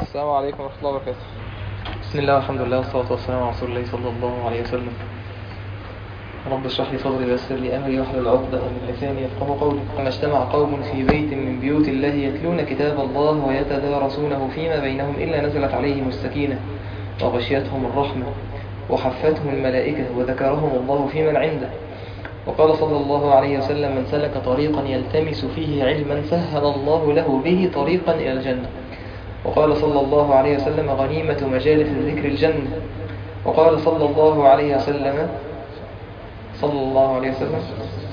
السلام عليكم ورحمة الله وبركاته بسم الله والحمد لله والصلاة والسلام على رسول الله صلى الله عليه وسلم رب اشرح لي صدري ويسر لي امري واحلل عقدة من لساني يفقهوا قولي لما اجتمع قوم في بيت من بيوت الله يتلون كتاب الله ويتدارسونه فيما بينهم الا نزلت عليهم السكينة وغشيتهم الرحمة وحفتهم الملائكة وذكرهم الله في من عنده وقال صلى الله عليه وسلم من سلك طريقا يلتمس فيه علما سهل الله له به طريقا إلى الجنة وقال صلى الله عليه وسلم غنيمة مجالس ذكر الجنة وقال صلى الله عليه وسلم صلى الله عليه وسلم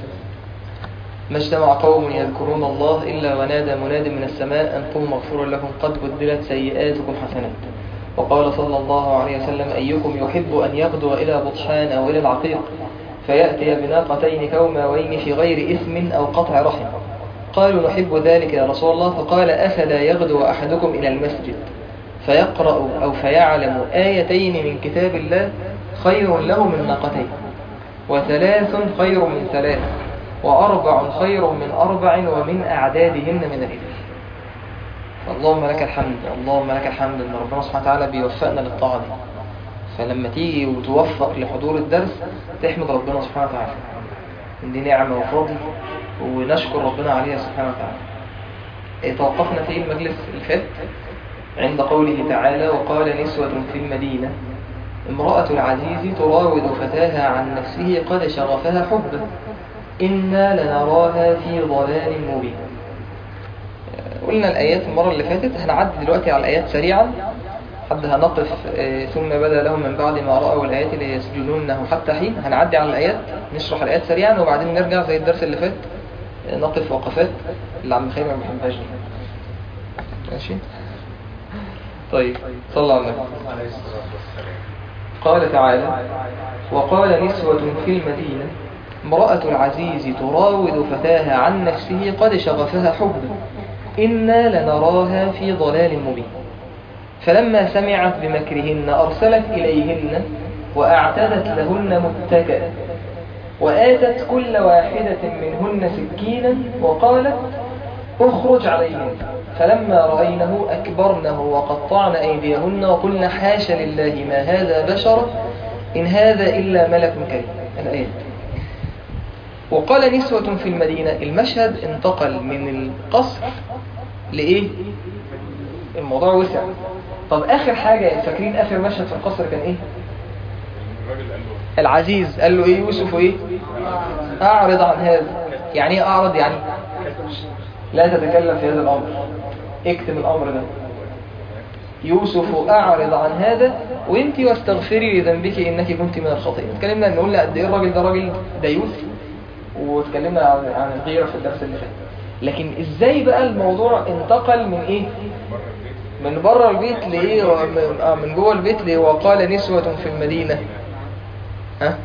ما اجتمع قوم يذكرون الله إلا ونادى مناد من السماء أن قوم مغفورا لكم قد بدلت سيئاتكم حسنات وقال صلى الله عليه وسلم أيكم يحب أن يغدو إلى بطحان أو إلى العقيق فيأتي بناقتين كوماوين في غير إثم أو قطع رحم قالوا نحب ذلك يا رسول الله فقال أفلا يغدو أحدكم إلى المسجد فيقرأ أو فيعلم آيتين من كتاب الله خير له من ناقتين وثلاث خير من ثلاث وأربع خير من أربع ومن أعدادهن من الإبل فاللهم لك الحمد اللهم لك الحمد أن ربنا سبحانه وتعالى بيوفقنا للطاعة دي فلما تيجي وتوفق لحضور الدرس تحمد ربنا سبحانه وتعالى دي نعمة وفضل ونشكر ربنا عليها سبحانه وتعالى إيه توقفنا في المجلس اللي فات عند قوله تعالى وقال نسوة في المدينة امرأة العزيز تراود فتاها عن نفسه قد شغفها حبا إنا لنراها في ضلال مبين قلنا الآيات المرة اللي فاتت هنعدي دلوقتي على الآيات سريعا حد هنقف آه، ثم بدا لهم من بعد ما رأوا الآيات اللي يسجدونه حتى حين هنعدي على الآيات نشرح الآيات سريعا وبعدين نرجع زي الدرس اللي فات آه، نقف وقفات اللي عم خير ما بيحبهاش دي ماشي طيب صلى على النبي قال تعالى وقال نسوة في المدينة امرأة العزيز تراود فتاها عن نفسه قد شغفها حبا إنا لنراها في ضلال مبين فلما سمعت بمكرهن أرسلت إليهن وأعتدت لهن متكئا وآتت كل واحدة منهن سكينا وقالت اخرج عليهن فلما رأينه أكبرنه وقطعن أيديهن وقلن حاش لله ما هذا بشر إن هذا إلا ملك كريم الآيات وقال نسوة في المدينة المشهد انتقل من القصر لإيه الموضوع وسع طب آخر حاجة فاكرين آخر مشهد في القصر كان إيه الراجل قال له العزيز قال له إيه يوسف إيه أعرض عن هذا يعني إيه أعرض يعني لا تتكلم في هذا الأمر اكتم الأمر ده يوسف أعرض عن هذا وانت واستغفري لذنبك إنك كنت من الخاطئين اتكلمنا ان قلنا قد ايه الراجل ده راجل ديوث واتكلمنا عن عن الغيرة في الدرس اللي فات لكن ازاي بقى الموضوع انتقل من ايه من بره البيت لايه من- آه، من جوه البيت ليه وقال نسوة في المدينة ها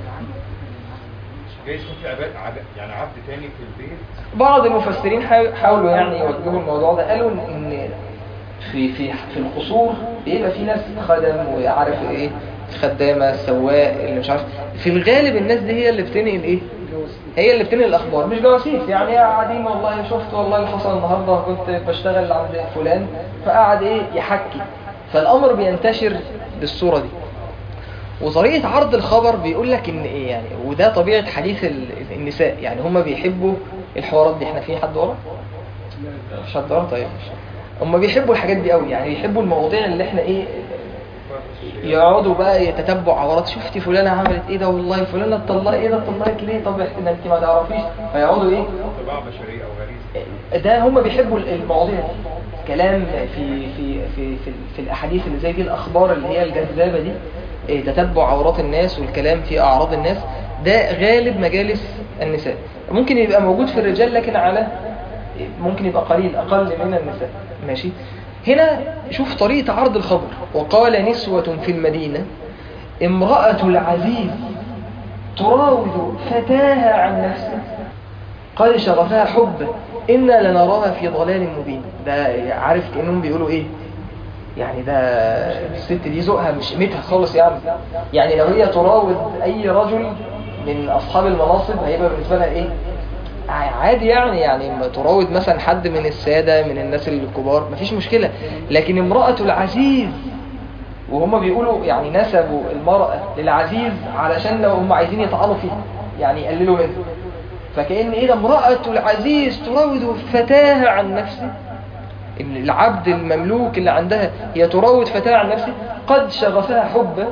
جايز يكون في عباد عبد يعني عبد تاني في البيت بعض المفسرين حاو- حاولوا يعني يوجهوا الموضوع ده قالوا ان في في في القصور بيبقى في ناس خدم وعارف ايه خدامه سواق اللي مش عارف في الغالب الناس دي هي اللي بتنقل ايه هي اللي بتنقل الاخبار مش جواسيس يعني قاعدين والله شفت والله اللي حصل النهارده كنت بشتغل عند فلان فقعد ايه يحكي فالامر بينتشر بالصوره دي وطريقة عرض الخبر بيقول لك ان ايه يعني وده طبيعة حديث ال- النساء يعني هم بيحبوا الحوارات دي احنا في حد ورا؟ مش حد ورا طيب هم بيحبوا الحاجات دي قوي يعني بيحبوا المواضيع اللي احنا ايه يقعدوا بقى يتتبعوا عورات شفتي فلانة عملت ايه ده والله فلانة اتطلقت ايه ده اتطلقت ليه طب احنا انت ما تعرفيش فيقعدوا ايه طباع بشرية أو غريزة ده هم بيحبوا المواضيع دي كلام في في في في, في الاحاديث اللي زي دي الاخبار اللي هي الجذابه دي إيه، تتبع عورات الناس والكلام في اعراض الناس ده غالب مجالس النساء ممكن يبقى موجود في الرجال لكن على ممكن يبقى قليل اقل من النساء ماشي هنا شوف طريقه عرض الخبر وقال نسوة في المدينة امرأة العزيز تراود فتاها عن نفسه قد شغفها حبا إنا لنراها في ضلال مبين ده عارف كأنهم بيقولوا إيه يعني ده الست دي ذوقها مش قيمتها خالص يعني يعني لو هي تراود أي رجل من أصحاب المناصب هيبقى بالنسبة لها إيه عادي يعني يعني ما تراود مثلا حد من السادة من الناس الكبار مفيش مشكلة لكن امرأة العزيز وهم بيقولوا يعني نسبوا المرأة للعزيز علشان لو هم عايزين يطعنوا فيها يعني يقللوا منه فكأن ايه ده امرأة العزيز تراود فتاها عن نفسه ان العبد المملوك اللي عندها هي تراود فتاها عن نفسه قد شغفها حبا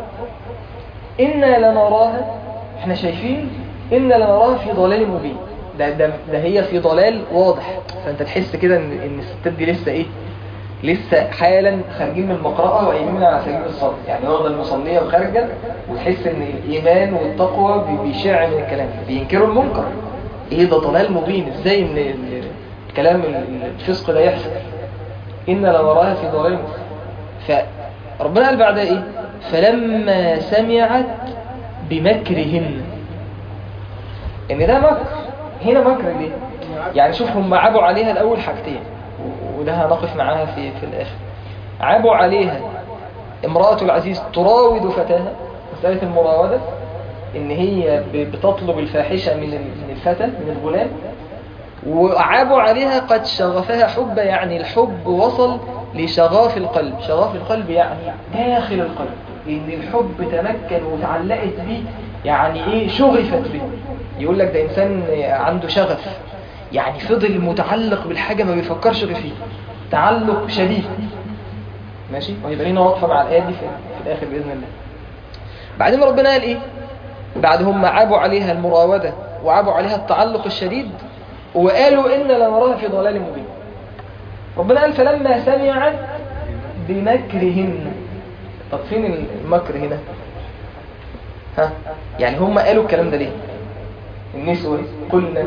إنا لنراها احنا شايفين إنا لنراها في ضلال مبين ده, ده, ده هي في ضلال واضح فانت تحس كده ان, إن الستات دي لسه ايه لسه حالا خارجين من المقرأة وقايمين على سبيل الصلاة يعني واخده المصلية وخارجة وتحس ان الإيمان والتقوى بي- بيشع من الكلام بينكروا المنكر ايه ده ضلال مبين ازاي ان ال- الكلام ال- الفسق ده يحصل إنا لنراها في ضلال مبين فربنا قال بعدها ايه فلما سمعت بمكرهن ان ده مكر هنا مكر ليه يعني شوف هم عابوا عليها الاول حاجتين و- وده هنقف معاها في في الاخر عابوا عليها امرأة العزيز تراود فتاها مسألة المراودة ان هي ب- بتطلب الفاحشة من ال- من الفتى من الغلام وعابوا عليها قد شغفها حب يعني الحب وصل لشغاف القلب شغاف القلب يعني داخل القلب ان الحب تمكن وتعلقت به يعني ايه شغفت به يقول لك ده انسان عنده شغف يعني فضل متعلق بالحاجة ما بيفكرش غير فيه تعلق شديد ماشي وهيبقى لينا وقفة مع الآيات دي في, في الآخر بإذن الله بعدين ربنا قال إيه بعد هم عابوا عليها المراودة وعابوا عليها التعلق الشديد وقالوا إن لنراها في ضلال مبين ربنا قال فلما سمعت بمكرهن طب فين المكر هنا ها يعني هم قالوا الكلام ده ليه النسوة قلنا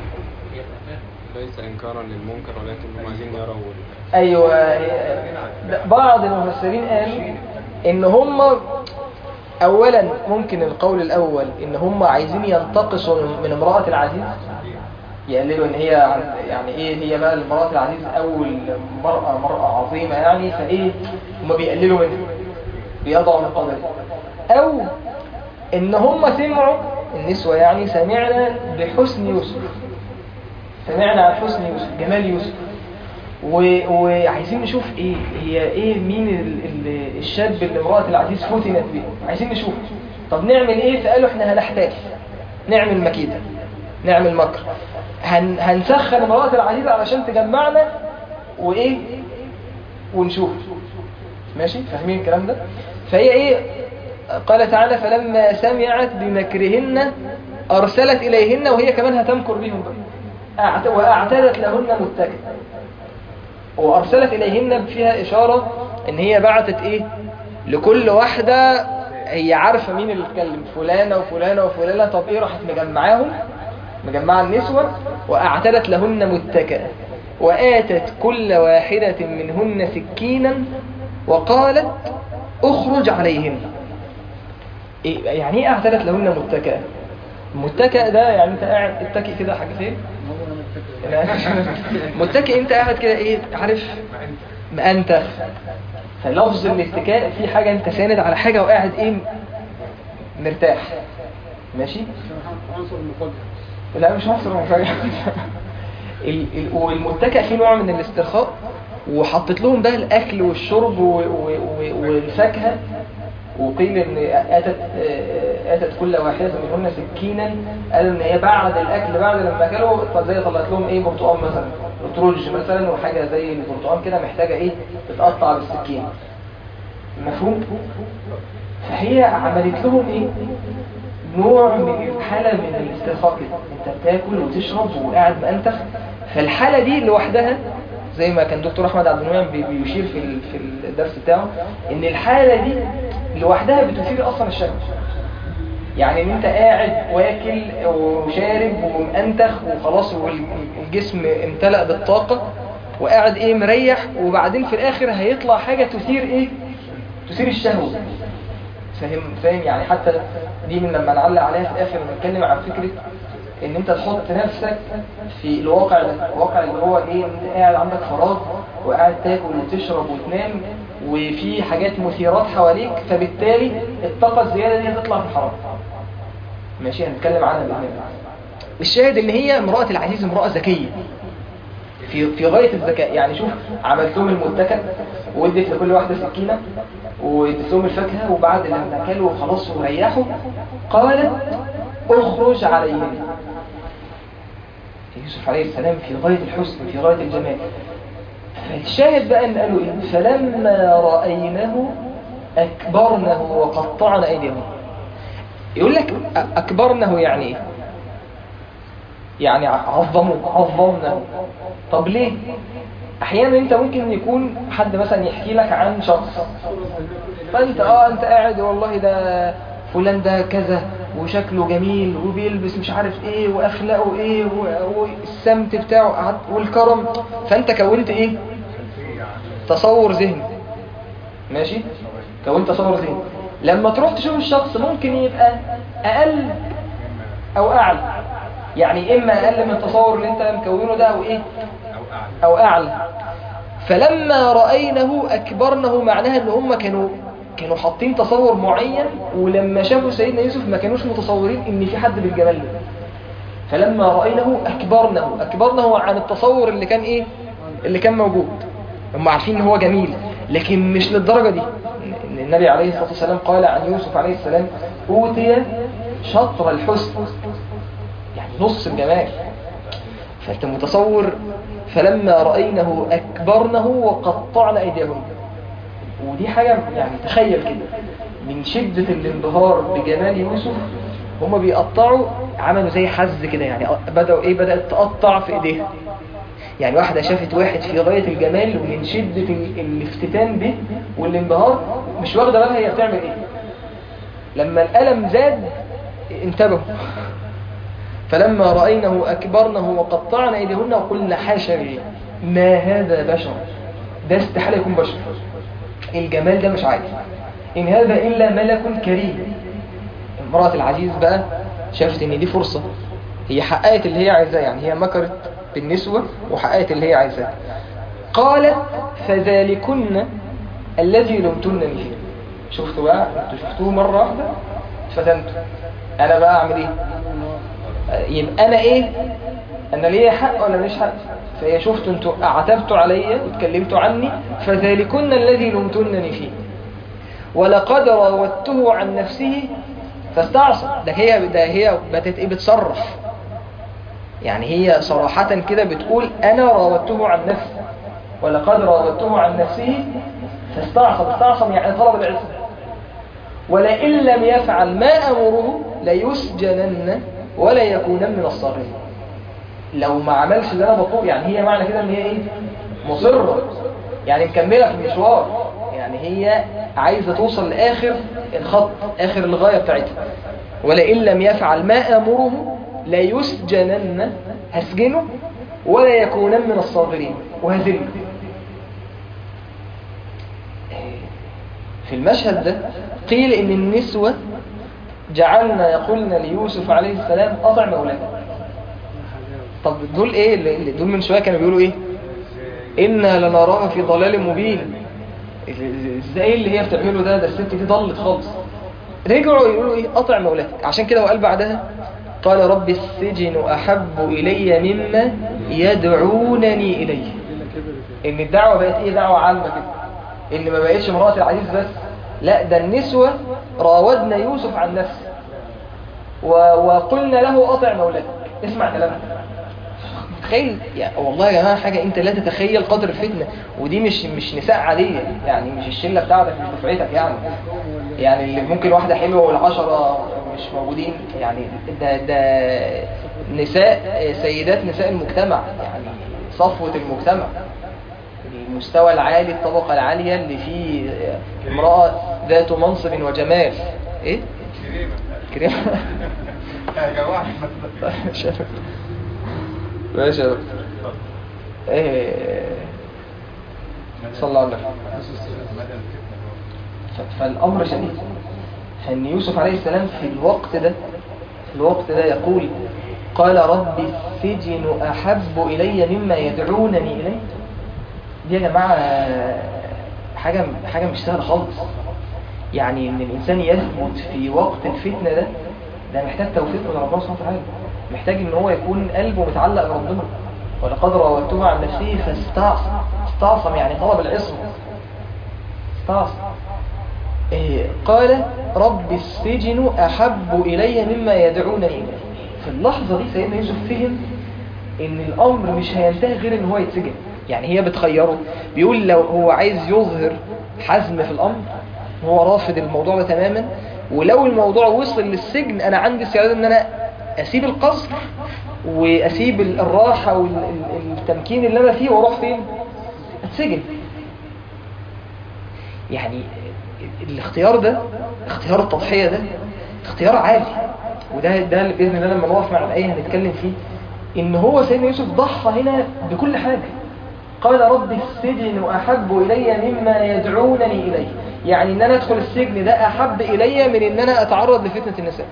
ليس إنكارا للمنكر ولكن هم عايزين يروا ايوه ده بعض المفسرين قالوا ان هم اولا ممكن القول الاول ان هم عايزين ينتقصوا من امرأة العزيز يقللوا ان هي عن- يعني ايه هي بقى امرأة العزيز اول مرأة مرأة عظيمة يعني فايه هم بيقللوا منها بيضعوا من قدرها او ان هم سمعوا النسوة يعني سمعنا بحسن يوسف سمعنا عن حسن يوسف جمال يوسف و... وعايزين نشوف ايه هي ايه مين ال... ال... الشاب اللي امرأة العزيز فتنت بيه عايزين نشوف طب نعمل ايه فقالوا احنا هنحتاج نعمل مكيدة نعمل مكر هن... هنسخن امرأة العزيز علشان تجمعنا وايه ونشوف ماشي فاهمين الكلام ده فهي ايه قال تعالى فلما سمعت بمكرهن ارسلت اليهن وهي كمان هتمكر بهم بقى أعت- واعتدت لهن متكئ وارسلت اليهن فيها اشاره ان هي بعتت ايه لكل واحده هي عارفه مين اللي اتكلم فلانه وفلانه وفلانه طب ايه راحت مجمعاهم مجمعه النسوه واعتدت لهن متكئا واتت كل واحده منهن سكينا وقالت اخرج عليهن إيه يعني ايه اعتدت لهن متكئا متكئ ده يعني انت قاعد اتكئ كده حاجه فين متكئ انت قاعد كده ايه عارف مأنتخ فلفظ الاتكاء في حاجة انت ساند على حاجة وقاعد ايه مرتاح ماشي عنصر المفاجأة لا مش عنصر مفاجأة ال- ال- والمتكئ فيه نوع من الاسترخاء وحطيت لهم بقى الاكل والشرب و- و- و- والفاكهه وقيل ان اتت اتت كل واحده منهن سكينا قالوا ان هي بعد الاكل بعد لما اكلوا طب زي طلعت لهم ايه برتقال مثلا ترج مثلا وحاجه زي البرتقال كده محتاجه ايه تتقطع بالسكين مفهوم فهي عملت لهم ايه نوع من الحالة من الاسترخاء كده انت بتاكل وتشرب وقاعد مأنتخ فالحالة دي لوحدها زي ما كان دكتور احمد عبد المنعم بي- بيشير في ال- في الدرس بتاعه ان الحالة دي لوحدها بتثير اصلا الشهوة يعني ان انت قاعد واكل وشارب ومأنتخ وخلاص والجسم امتلأ بالطاقة وقاعد ايه مريح وبعدين في الاخر هيطلع حاجة تثير ايه تثير الشهوة فاهم فاهم يعني حتى دي من لما نعلق عليها في الاخر نتكلم عن فكره ان انت تحط نفسك في الواقع ده الواقع اللي هو ايه انت قاعد عندك فراغ وقاعد تاكل وتشرب وتنام وفي حاجات مثيرات حواليك فبالتالي الطاقه الزياده دي هتطلع في الحرام ماشي هنتكلم عنها باذن الله الشاهد ان هي امرأة العزيز امرأة ذكية في في غاية الذكاء يعني شوف عملت لهم المتكأ واديت لكل واحدة سكينة واديت لهم الفاكهة وبعد لما كلوا خلاص وريحوا قالت اخرج عليهم يوسف عليه السلام في غاية الحسن في غاية الجمال فالشاهد بقى ان قالوا ايه فلما رأينه أكبرنه وقطعن أيديهم يقول لك أ- أكبرنه يعني إيه يعني عظموه عظمنه طب ليه احيانا انت ممكن يكون حد مثلا يحكي لك عن شخص فانت اه انت قاعد والله ده فلان ده كذا وشكله جميل وبيلبس مش عارف ايه واخلاقه ايه و- والسمت بتاعه قعد- والكرم فانت كونت ايه تصور ذهني ماشي كونت تصور ذهني لما تروح تشوف الشخص ممكن يبقى اقل او اعلى يعني اما اقل من التصور اللي انت مكونه ده او ايه او اعلى او اعلى فلما راينه اكبرنه معناها ان هم كانوا كانوا حاطين تصور معين ولما شافوا سيدنا يوسف ما كانوش متصورين ان في حد بالجمال ده فلما راينه اكبرنه اكبرنه عن التصور اللي كان ايه اللي كان موجود هم عارفين ان هو جميل لكن مش للدرجه دي إن النبي عليه الصلاه والسلام قال عن يوسف عليه السلام اوتي شطر الحسن يعني نص الجمال فأنت متصور فلما رأينه أكبرنه وقطعن أيديهم ودي حاجة يعني تخيل كده من شدة الانبهار بجمال يوسف هما بيقطعوا عملوا زي حز كده يعني بدأوا إيه بدأت تقطع في إيديها يعني واحدة شافت واحد في غاية الجمال ومن شدة ال- الافتتان به والانبهار مش واخدة بالها هي بتعمل إيه لما الألم زاد انتبهوا فلما رأينه أكبرنه وقطعن أيديهن وقلنا حاشا لله ما هذا بشر ده استحالة يكون بشر الجمال ده مش عادي إن هذا إلا ملك كريم امرأة العزيز بقى شافت إن دي فرصة هي حققت اللي هي عايزاه يعني هي مكرت بالنسوة وحققت اللي هي عايزاه قالت فذلكن الذي لمتنني فيه شفتوا بقى انتوا شفتوه مرة واحدة فتنتوا انا بقى اعمل ايه يبقى انا ايه انا ليا حق ولا مش حق فهي شفتوا انتوا عتبتوا عليا واتكلمتوا عني فذلكن الذي لمتنني فيه ولقد راودته عن نفسه فاستعصى ده هي ده هي بدات ايه بتصرح يعني هي صراحة كده بتقول انا راودته عن نفسي ولقد راودته عن نفسه فاستعصم استعصم يعني طلب العزة ولئن لم يفعل ما أمره ليسجنن ولا يكونن من الصاغرين لو ما عملش اللي انا بطلب يعني هي معنى كده ان هي ايه مصرة يعني مكملة في المشوار يعني هي عايزة توصل لآخر الخط آخر الغاية بتاعتها ولئن لم يفعل ما أمره ليسجنن هسجنه ولا يكونن من الصاغرين وهزله في المشهد ده قيل ان النسوة جعلنا يقولن ليوسف عليه السلام أطع مولاك طب دول ايه اللي- دول من شوية كانوا بيقولوا ايه إنا لنراها في ضلال مبين ازاي اللي هي بتعمله ده ده الست دي ضلت خالص رجعوا يقولوا ايه أطع مولاك عشان كده وقال بعدها قال رب السجن أحب إلي مما يدعونني إليه ان الدعوة بقت ايه دعوة عامة كده ان ما بقتش امرأة العزيز بس لا ده النسوة راودنا يوسف عن نفسه و... وقلنا له أطع مولاك اسمع كلامها تخيل يعني والله يا جماعة حاجة انت لا تتخيل قدر الفتنة ودي مش مش نساء عادية يعني مش الشلة بتاعتك مش دفعتك يعني يعني اللي ممكن واحدة حلوة والعشرة مش موجودين يعني ده ده نساء سيدات نساء المجتمع يعني صفوة المجتمع المستوى العالي الطبقة العالية اللي فيه امرأة ذات منصب وجمال ايه؟ كريمة كريم يا جماعة ماشي يا دكتور. ماشي يا دكتور ايه صلى الله عليه وسلم مدى الفتنة ف- فالأمر شديد فإن يوسف عليه السلام في الوقت ده في الوقت ده يقول قال رب السجن أحب إلي مما يدعونني إليه دي يا جماعة حاجة حاجة مش سهلة خالص يعني إن الإنسان يثبت في وقت الفتنة ده ده محتاج توفيق من ربنا سبحانه وتعالى محتاج ان هو يكون قلبه متعلق بربنا ولقد راودته عن نفسه فاستعصم استعصم يعني طلب العصمة استعصم إيه قال رب السجن أحب إلي مما يدعونني إليه في اللحظة دي سيدنا يوسف فهم إن الأمر مش هينتهي غير إن هو يتسجن يعني هي بتخيره بيقول لو هو عايز يظهر حزم في الأمر هو رافض الموضوع ده تماما ولو الموضوع وصل للسجن أنا عندي استعداد إن أنا أسيب القصر وأسيب الراحة والتمكين اللي أنا فيه وأروح فين؟ أتسجن يعني الاختيار ده اختيار التضحية ده اختيار عالي وده ده اللي بإذن الله لما نقف مع الآية هنتكلم فيه إن هو سيدنا يوسف ضحى هنا بكل حاجة قال رب السجن أحب إلي مما يدعونني إليه يعني إن أنا أدخل السجن ده أحب إلي من إن أنا أتعرض لفتنة النساء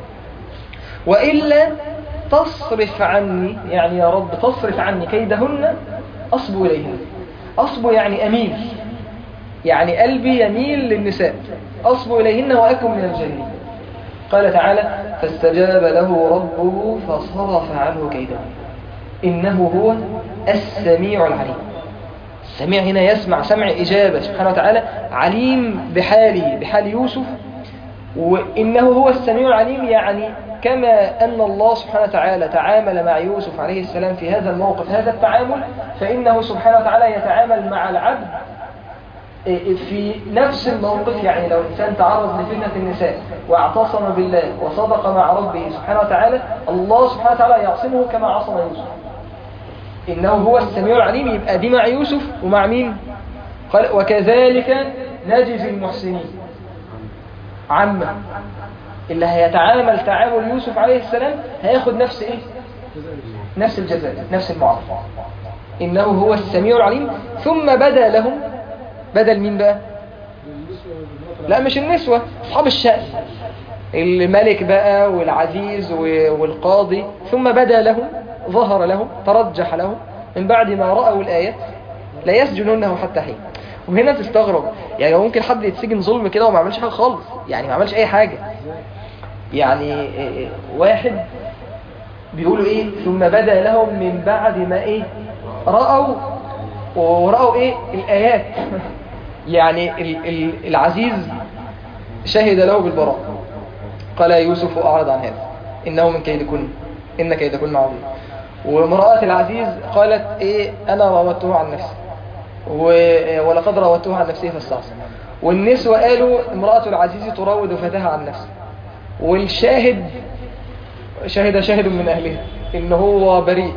وإلا تصرف عني يعني يا رب تصرف عني كيدهن أصب إليهن أصب يعني أميل يعني قلبي يميل للنساء أصب إليهن وأكن من الجاهلين قال تعالى فاستجاب له ربه فصرف عنه كيده إنه هو السميع العليم السميع هنا يسمع سمع إجابة سبحانه وتعالى عليم بحاله بحال يوسف وإنه هو السميع العليم يعني كما أن الله سبحانه وتعالى تعامل مع يوسف عليه السلام في هذا الموقف هذا التعامل فإنه سبحانه وتعالى يتعامل مع العبد في نفس الموقف يعني لو إنسان تعرض لفتنة النساء واعتصم بالله وصدق مع ربه سبحانه وتعالى الله سبحانه وتعالى يعصمه كما عصم يوسف إنه هو السميع العليم يبقى دي مع يوسف ومع مين قال وكذلك نجزي المحسنين عامة اللي هيتعامل تعامل يوسف عليه السلام هياخد نفس ايه نفس الجزاء نفس المعاملة إنه هو السميع العليم ثم بدا لهم بدل مين بقى لا مش النسوة أصحاب الشأن الملك بقى والعزيز والقاضي ثم بدا لهم ظهر لهم ترجح لهم من بعد ما رأوا الآيات لا يسجنونه حتى حين وهنا تستغرب يعني ممكن حد يتسجن ظلم كده وما عملش حاجة خالص يعني ما عملش أي حاجة يعني واحد بيقولوا ايه ثم بدا لهم من بعد ما ايه رأوا ورأوا ايه الآيات يعني ال ال العزيز شهد له بالبراء قال يوسف أعرض عن هذا إنه من كيدكن إن كيدكن عظيم وامرأة العزيز قالت إيه أنا راودته عن نفسي ولقد راودته عن نفسه فاستعصم والنسوة قالوا امرأة العزيز تراود فتاها عن نفسه والشاهد شهد شاهد من أهلها إن هو بريء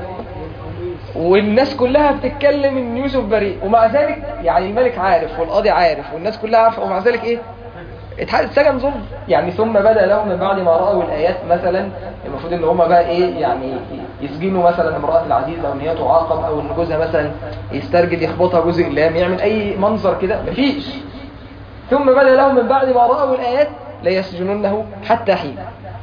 والناس كلها بتتكلم ان يوسف بريء ومع ذلك يعني الملك عارف والقاضي عارف والناس كلها عارفه ومع ذلك ايه اتسجن ظلم يعني ثم بدا لهم من بعد ما راوا الايات مثلا المفروض ان هم بقى ايه يعني يسجنوا مثلا امراه العزيز او ان هي تعاقب او ان جوزها مثلا يسترجل يخبطها جوز اقلام يعمل اي منظر كده مفيش ثم بدا لهم من بعد ما راوا الايات لا يسجنونه حتى حين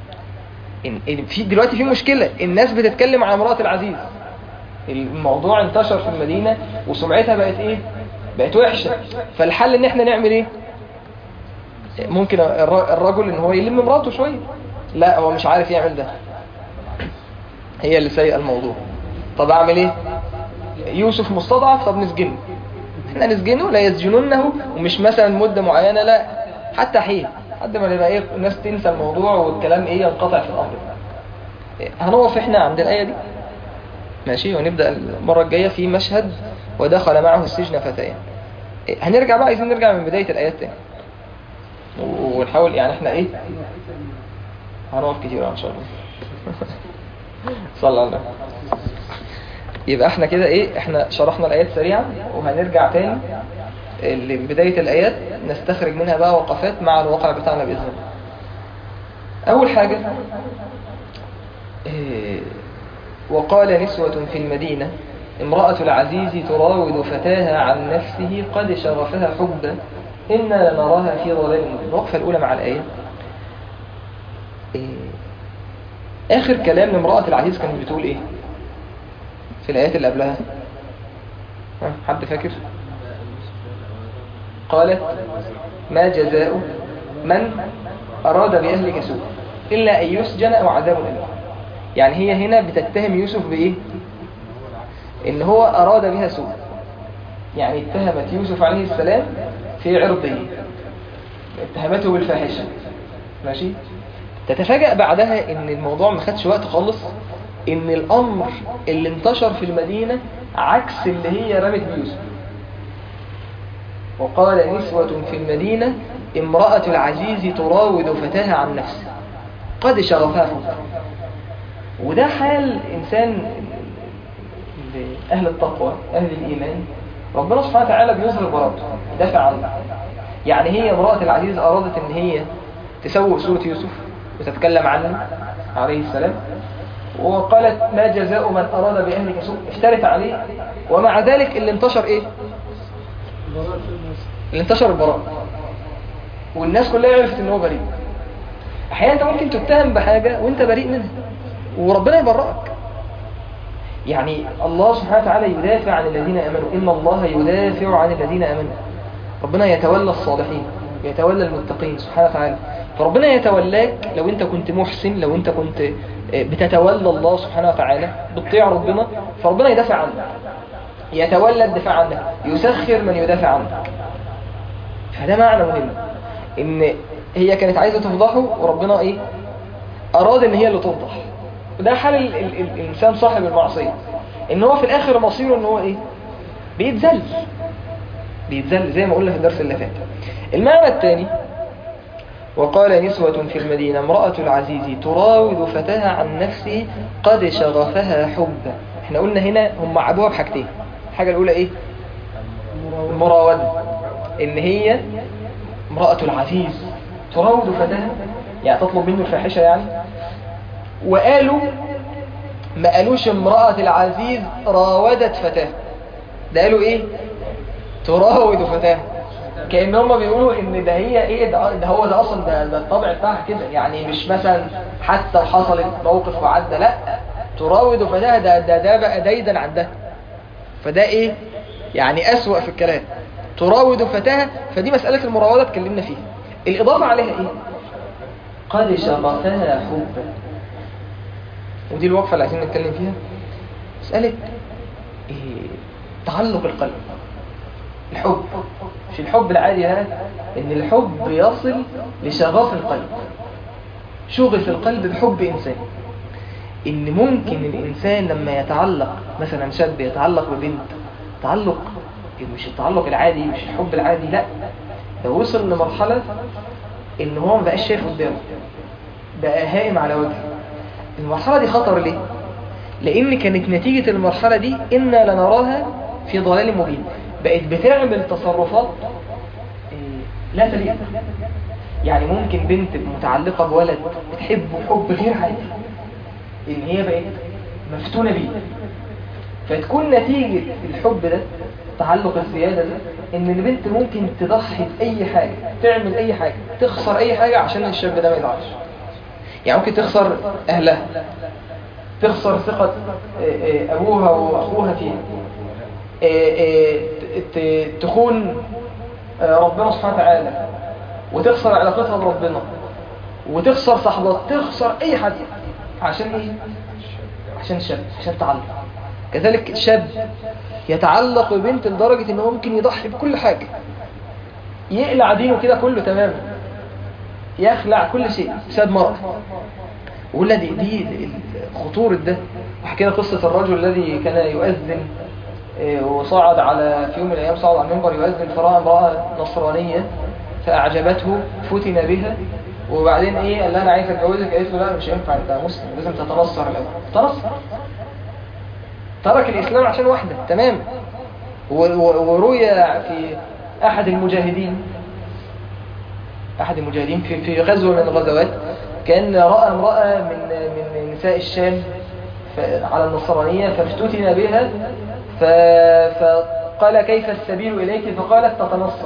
إن في دلوقتي في مشكله الناس بتتكلم عن امراه العزيز الموضوع انتشر في المدينة وسمعتها بقت ايه بقت وحشة فالحل ان احنا نعمل ايه ممكن الرجل ان هو يلم مراته شوية لا هو مش عارف يعمل ده هي اللي سيئة الموضوع طب اعمل ايه يوسف مستضعف طب نسجنه احنا نسجنه لا يسجنونه ومش مثلا مدة معينة لا حتى حين حد ما نبقى ايه الناس تنسى الموضوع والكلام ايه ينقطع في الامر هنقف احنا عند الايه دي ماشي ونبدأ المرة الجاية في مشهد ودخل معه السجن فتيان هنرجع بقى عايزين نرجع من بداية الآيات تاني ونحاول يعني احنا ايه هنقف كتير ان شاء الله صلى الله يبقى احنا كده ايه احنا شرحنا الآيات سريعا وهنرجع تاني لبداية الآيات نستخرج منها بقى وقفات مع الواقع بتاعنا بإذن الله أول حاجة إيه وقال نسوة في المدينة امرأة العزيز تراود فتاها عن نفسه قد شغفها حبا إنا لنراها في ضلال مبين الوقفة الأولى مع الآية إيه آخر كلام لامرأة العزيز كانت بتقول إيه في الآيات اللي قبلها ها حد فاكر قالت ما جزاء من أراد بأهلك سوء إلا أن يسجن أو عذاب أليم يعني هي هنا بتتهم يوسف بإيه إن هو أراد بها سوء يعني اتهمت يوسف عليه السلام في عرضه اتهمته بالفاحشة ماشي تتفاجأ بعدها ان الموضوع ما خدش وقت خالص ان الامر اللي انتشر في المدينة عكس اللي هي رمت بيوسف وقال نسوة في المدينة امرأة العزيز تراود فتاها عن نفسه قد شغفها فوق وده حال إنسان أهل التقوى أهل الإيمان ربنا سبحانه وتعالى بيظهر براءته يدافع عنه يعني هي امرأة العزيز أرادت إن هي تسوء سورة يوسف وتتكلم عنه عليه السلام وقالت ما جزاء من أراد بأهلك سوء اشترت عليه ومع ذلك اللي انتشر إيه اللي انتشر البراء والناس كلها عرفت ان هو بريء احيانا انت ممكن تتهم بحاجة وانت بريء منها وربنا يبرئك يعني الله سبحانه وتعالى يدافع عن الذين امنوا ان الله يدافع عن الذين امنوا ربنا يتولى الصالحين يتولى المتقين سبحانه وتعالى فربنا يتولاك لو انت كنت محسن لو انت كنت بتتولى الله سبحانه وتعالى بتطيع ربنا فربنا يدافع عنك يتولى الدفاع عنك يسخر من يدافع عنك فده معنى مهم ان هي كانت عايزة تفضحه وربنا ايه اراد ان هي اللي تفضح وده حال ال ال ال الانسان صاحب المعصية ان هو في الاخر مصيره ان هو ايه بيتذل بيتذل زي ما قلنا في الدرس اللي فات المعنى الثاني وقال نسوة في المدينة امرأة العزيز تراود فتاها عن نفسه قد شغفها حبا احنا قلنا هنا هم عبوها بحاجتين الحاجة الأولى ايه المراودة ان هي امرأة العزيز تراود فتاها يعني تطلب منه الفاحشة يعني وقالوا ما قالوش امرأة العزيز راودت فتاة ده قالوا ايه تراود فتاة كأن هم بيقولوا ان ده هي ايه ده, ده هو ده اصلا ده, ده الطبع بتاعها كده يعني مش مثلا حتى وحصلت موقف وعدى لا تراود فتاة ده, ده, ده بقى دايدا عن ده فده ايه يعني اسوأ في الكلام تراود فتاة فدي مسألة المراودة اتكلمنا فيها الإضافة عليها إيه؟ قد شغفها حبا ودي الوقفة اللي عايزين نتكلم فيها مسألة إيه؟ تعلق القلب الحب مش الحب العادي ده إن الحب يصل لشغف القلب شغف القلب بحب إنسان إن ممكن الإنسان لما يتعلق مثلا شاب يتعلق ببنت تعلق مش التعلق العادي مش الحب العادي لا ده وصل لمرحلة ان هو ما بقاش شايف قدامه بقى هائم على وجهه المرحلة دي خطر ليه لان كانت نتيجة المرحلة دي انا لنراها في ضلال مبين بقت بتعمل تصرفات لا تليق يعني ممكن بنت متعلقة بولد بتحبه حب غير عادي ان هي بقت مفتونة بيه فتكون نتيجة الحب ده التعلق الزيادة ده ان البنت ممكن تضحي بأي حاجة تعمل أي حاجة تخسر أي حاجة عشان الشاب ده ما يزعلش يعني ممكن تخسر أهلها تخسر ثقة أبوها وأخوها فيها تخون ربنا سبحانه وتعالى وتخسر علاقتها بربنا وتخسر صحبات تخسر أي حاجة عشان إيه؟ عشان الشاب عشان تعلق كذلك الشاب يتعلق ببنت لدرجة انه ممكن يضحي بكل حاجة يقلع دينه كده كله تماما يخلع كل شيء بسبب مرأة ولا دي, دي خطورة ده وحكينا قصة الرجل الذي كان يؤذن وصعد على في يوم من الأيام صعد على المنبر يؤذن فرأى امرأة نصرانية فأعجبته فتن بها وبعدين ايه قال لها انا عايز اتجوزك قالت له لا مش ينفع انت مسلم لازم تتنصر الاول تنصر ترك الإسلام عشان واحدة تمام وروي في أحد المجاهدين أحد المجاهدين في في غزوة من الغزوات كان رأى امرأة من من نساء الشام على النصرانية فافتتن بها فقال كيف السبيل إليك فقالت تتنصر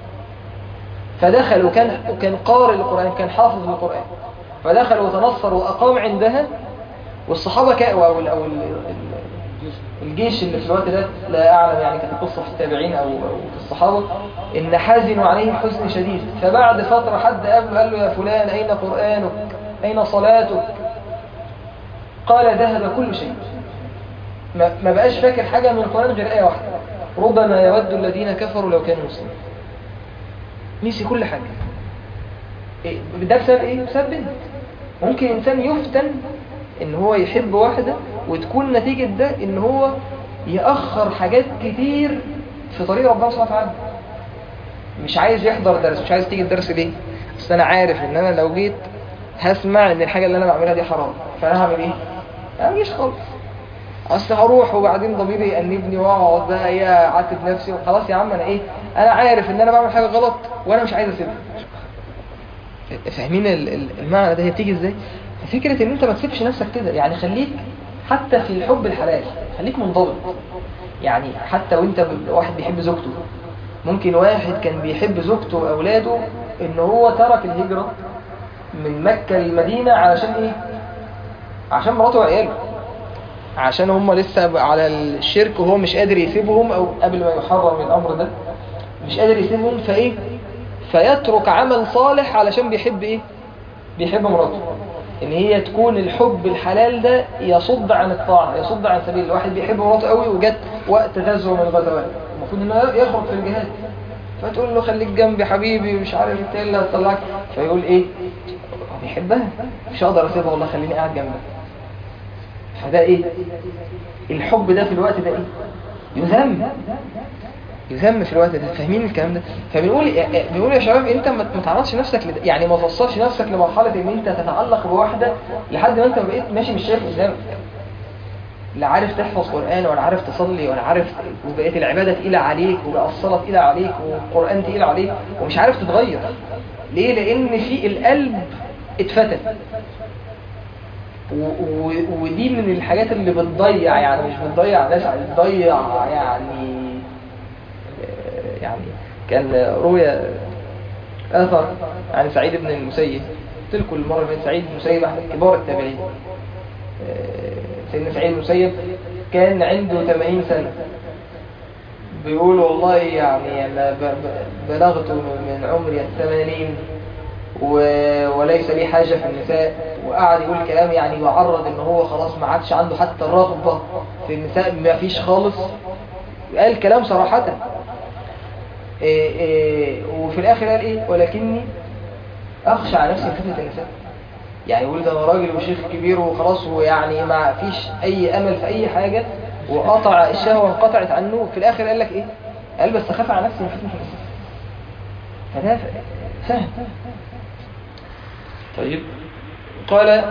فدخل وكان كان قارئ القرآن كان حافظ القرآن فدخل وتنصر وأقام عندها والصحابة كانوا أو, أو الجيش اللي في الوقت ده لا أعلم يعني كانت قصة في التابعين أو في الصحابة إن حزنوا عليه حزن شديد فبعد فترة حد قابله قال له يا فلان أين قرآنك أين صلاتك قال ذهب كل شيء ما ما بقاش فاكر حاجة من القرآن غير آية واحدة ربما يود الذين كفروا لو كانوا مسلمين نسي كل حاجة إيه، ده بسبب ايه؟ بسبب بنت ممكن انسان يفتن ان هو يحب واحدة وتكون نتيجة ده ان هو يأخر حاجات كتير في طريق ربنا سبحانه وتعالى مش عايز يحضر درس مش عايز تيجي الدرس ليه بس انا عارف ان انا لو جيت هسمع ان الحاجة اللي انا بعملها دي حرام فانا هعمل ايه انا مجيش خالص اصل هروح وبعدين ضميري يأنبني واقعد بقى ايه اعاتب نفسي وخلاص يا عم انا ايه انا عارف ان انا بعمل حاجة غلط وانا مش عايز اسيبها فاهمين ال- ال- المعنى ده هي بتيجي ازاي فكرة ان انت ما تسيبش نفسك كده يعني خليك حتى في الحب الحلال خليك منضبط يعني حتى وانت ب- واحد بيحب زوجته ممكن واحد كان بيحب زوجته واولاده ان هو ترك الهجرة من مكة للمدينة علشان ايه عشان مراته وعياله عشان هم لسه على الشرك وهو مش قادر يسيبهم او قبل ما يحرم الامر ده مش قادر يسيبهم فايه فيترك عمل صالح علشان بيحب ايه بيحب مراته ان هي تكون الحب الحلال ده يصد عن الطاعة يصد عن سبيل الواحد بيحب مراته قوي وجت وقت غزوه من الغزوات المفروض انه يخرج في الجهاد فتقول له خليك جنبي حبيبي مش عارف انت ايه اللي هتطلعك فيقول ايه هو بيحبها مش هقدر اسيبها والله خليني قاعد جنبها فده ايه الحب ده في الوقت ده ايه يذم يذم في الوقت ده فاهمين الكلام ده فبنقول بنقول يا شباب انت ما ما تعرضش نفسك لده يعني ما توصلش نفسك لمرحله ان انت تتعلق بواحده لحد ما انت ما بقيت ماشي مش شايف قدامك لا عارف تحفظ قرآن ولا عارف تصلي ولا عارف وبقيت العبادة تقيلة عليك وبقى الصلاة تقيلة عليك والقرآن تقيل عليك ومش عارف تتغير ليه؟ لأن في القلب اتفتن و- و- ودي من الحاجات اللي بتضيع يعني مش بتضيع ناس بتضيع يعني يعني كان روي اثر عن سعيد بن المسيب قلت لكم المره اللي فاتت سعيد بن المسيب احد كبار التابعين سيدنا سعيد بن المسيب كان عنده 80 سنه بيقول والله يعني أنا ب- ب- بلغت من عمري الثمانين و- وليس لي حاجة في النساء وقعد يقول كلام يعني يعرض ان هو خلاص ما عادش عنده حتى الرغبة في النساء ما فيش خالص قال كلام صراحة إيه إيه وفي الاخر قال ايه ولكني اخشى على نفسي من فتنة النساء يعني يقول ده انا راجل وشيخ كبير وخلاص ويعني ما فيش اي امل في اي حاجة وقطع الشهوة انقطعت عنه في الاخر قال لك ايه قال بس اخاف على نفسي من فتنة النساء فده فهم طيب قال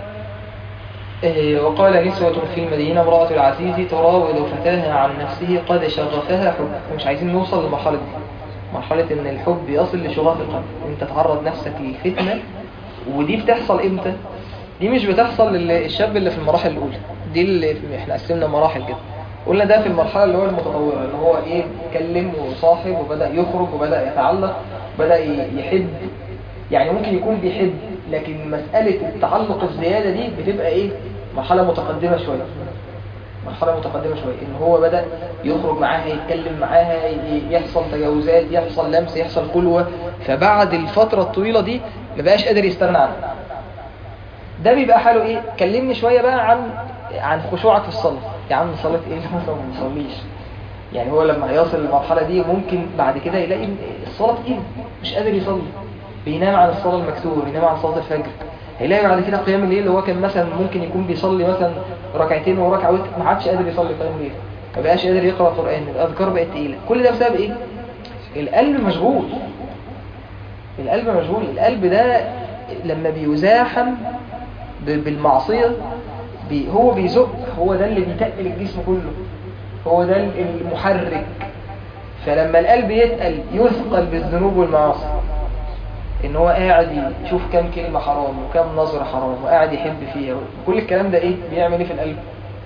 إيه، وقال نسوة في المدينة امرأة العزيز تراود فتاها عن نفسه قد شغفها حب مش عايزين نوصل للمرحلة دي مرحلة ان الحب يصل لشغاف القلب انت تعرض نفسك للفتنة ودي بتحصل امتى دي مش بتحصل للشاب اللي في المراحل الاولى دي اللي احنا قسمنا مراحل كده قلنا ده في المرحلة اللي هو المتطورة اللي هو ايه اتكلم وصاحب وبدأ يخرج وبدأ يتعلق بدأ ي- يحب يعني ممكن يكون بيحب لكن مسألة التعلق الزيادة دي بتبقى ايه مرحلة متقدمة شوية مرحلة متقدمة شوية ان هو بدأ يخرج معاها يتكلم معاها ي- يحصل تجاوزات يحصل لمس يحصل خلوة فبعد الفترة الطويلة دي ما بقاش قادر يستغنى عنها ده بيبقى حاله ايه كلمني شوية بقى عن عن خشوعك في الصلاة يا عم صلاة ايه اللي مثلا ما بنصليش يعني هو لما هيصل للمرحلة دي ممكن بعد كده يلاقي إن الصلاة تقيلة مش قادر يصلي بينام عن الصلاة المكتوبة بينام عن صلاة الفجر هيلاقي بعد كده قيام الليل اللي هو كان مثلا ممكن يكون بيصلي مثلا ركعتين وركعة وتر ما عادش قادر يصلي قيام الليل ما بقاش قادر يقرأ قرآن الأذكار بقت تقيلة كل ده بسبب ايه؟ القلب مشغول القلب مشغول القلب ده لما بيزاحم ب- بالمعصية بي هو بيزق هو ده اللي بيتقل الجسم كله هو ده المحرك فلما القلب يتقل يثقل بالذنوب والمعاصي ان هو قاعد يشوف كم كلمة حرام وكم نظرة حرام وقاعد يحب فيها كل الكلام ده ايه بيعمل ايه في القلب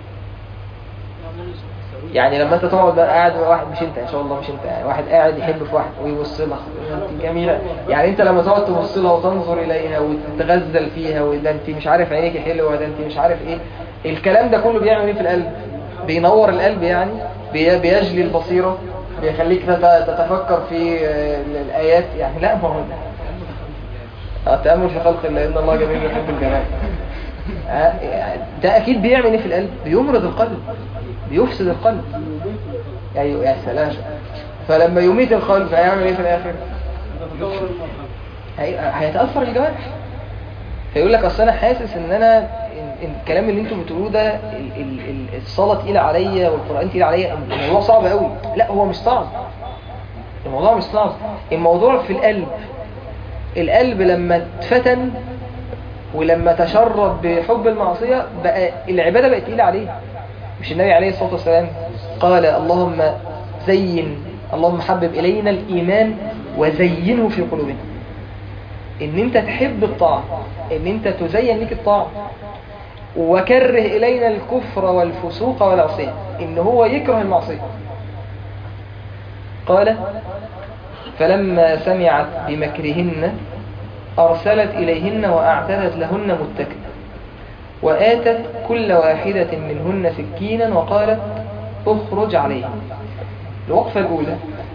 يعني لما انت تقعد بقى قاعد مع واحد مش انت ان شاء الله مش انت يعني واحد قاعد يحب في واحد ويبص لها انت جميله يعني انت لما تقعد تبص لها وتنظر اليها وتتغزل فيها وده انت مش عارف عينيك حلوه ده انت مش عارف ايه الكلام ده كله بيعمل ايه في القلب بينور القلب يعني بي- بيجلي البصيره بيخليك تت- تتفكر في آه، الايات يعني لا ما هو آه، التامل في خلق الله ان الله جميل يحب الجمال آه، ده اكيد بيعمل ايه في القلب بيمرض القلب بيفسد القلب ايوه يا سلام فلما يميت القلب هيعمل ايه في الاخر هي- هيتاثر الجوارح فيقول لك اصل انا حاسس ان انا إن- إن الكلام اللي انتوا بتقولوه ده ال- ال- ال- الصلاه تقيله عليا والقران تقيل عليا الموضوع صعب قوي لا هو مش صعب الموضوع مش صعب الموضوع في القلب القلب لما اتفتن ولما تشرب بحب المعصية بقى العبادة بقت تقيلة عليه مش النبي عليه الصلاة والسلام قال اللهم زين اللهم حبب إلينا الإيمان وزينه في قلوبنا ان انت تحب الطاعة ان انت تزين لك الطاعة وكره إلينا الكفر والفسوق والعصيان ان هو يكره المعصية قال فلما سمعت بمكرهن أرسلت إليهن وأعتدت لهن متكئا وآتت كل واحدة منهن سكينا وقالت اخرج عليهم الوقفة الأولى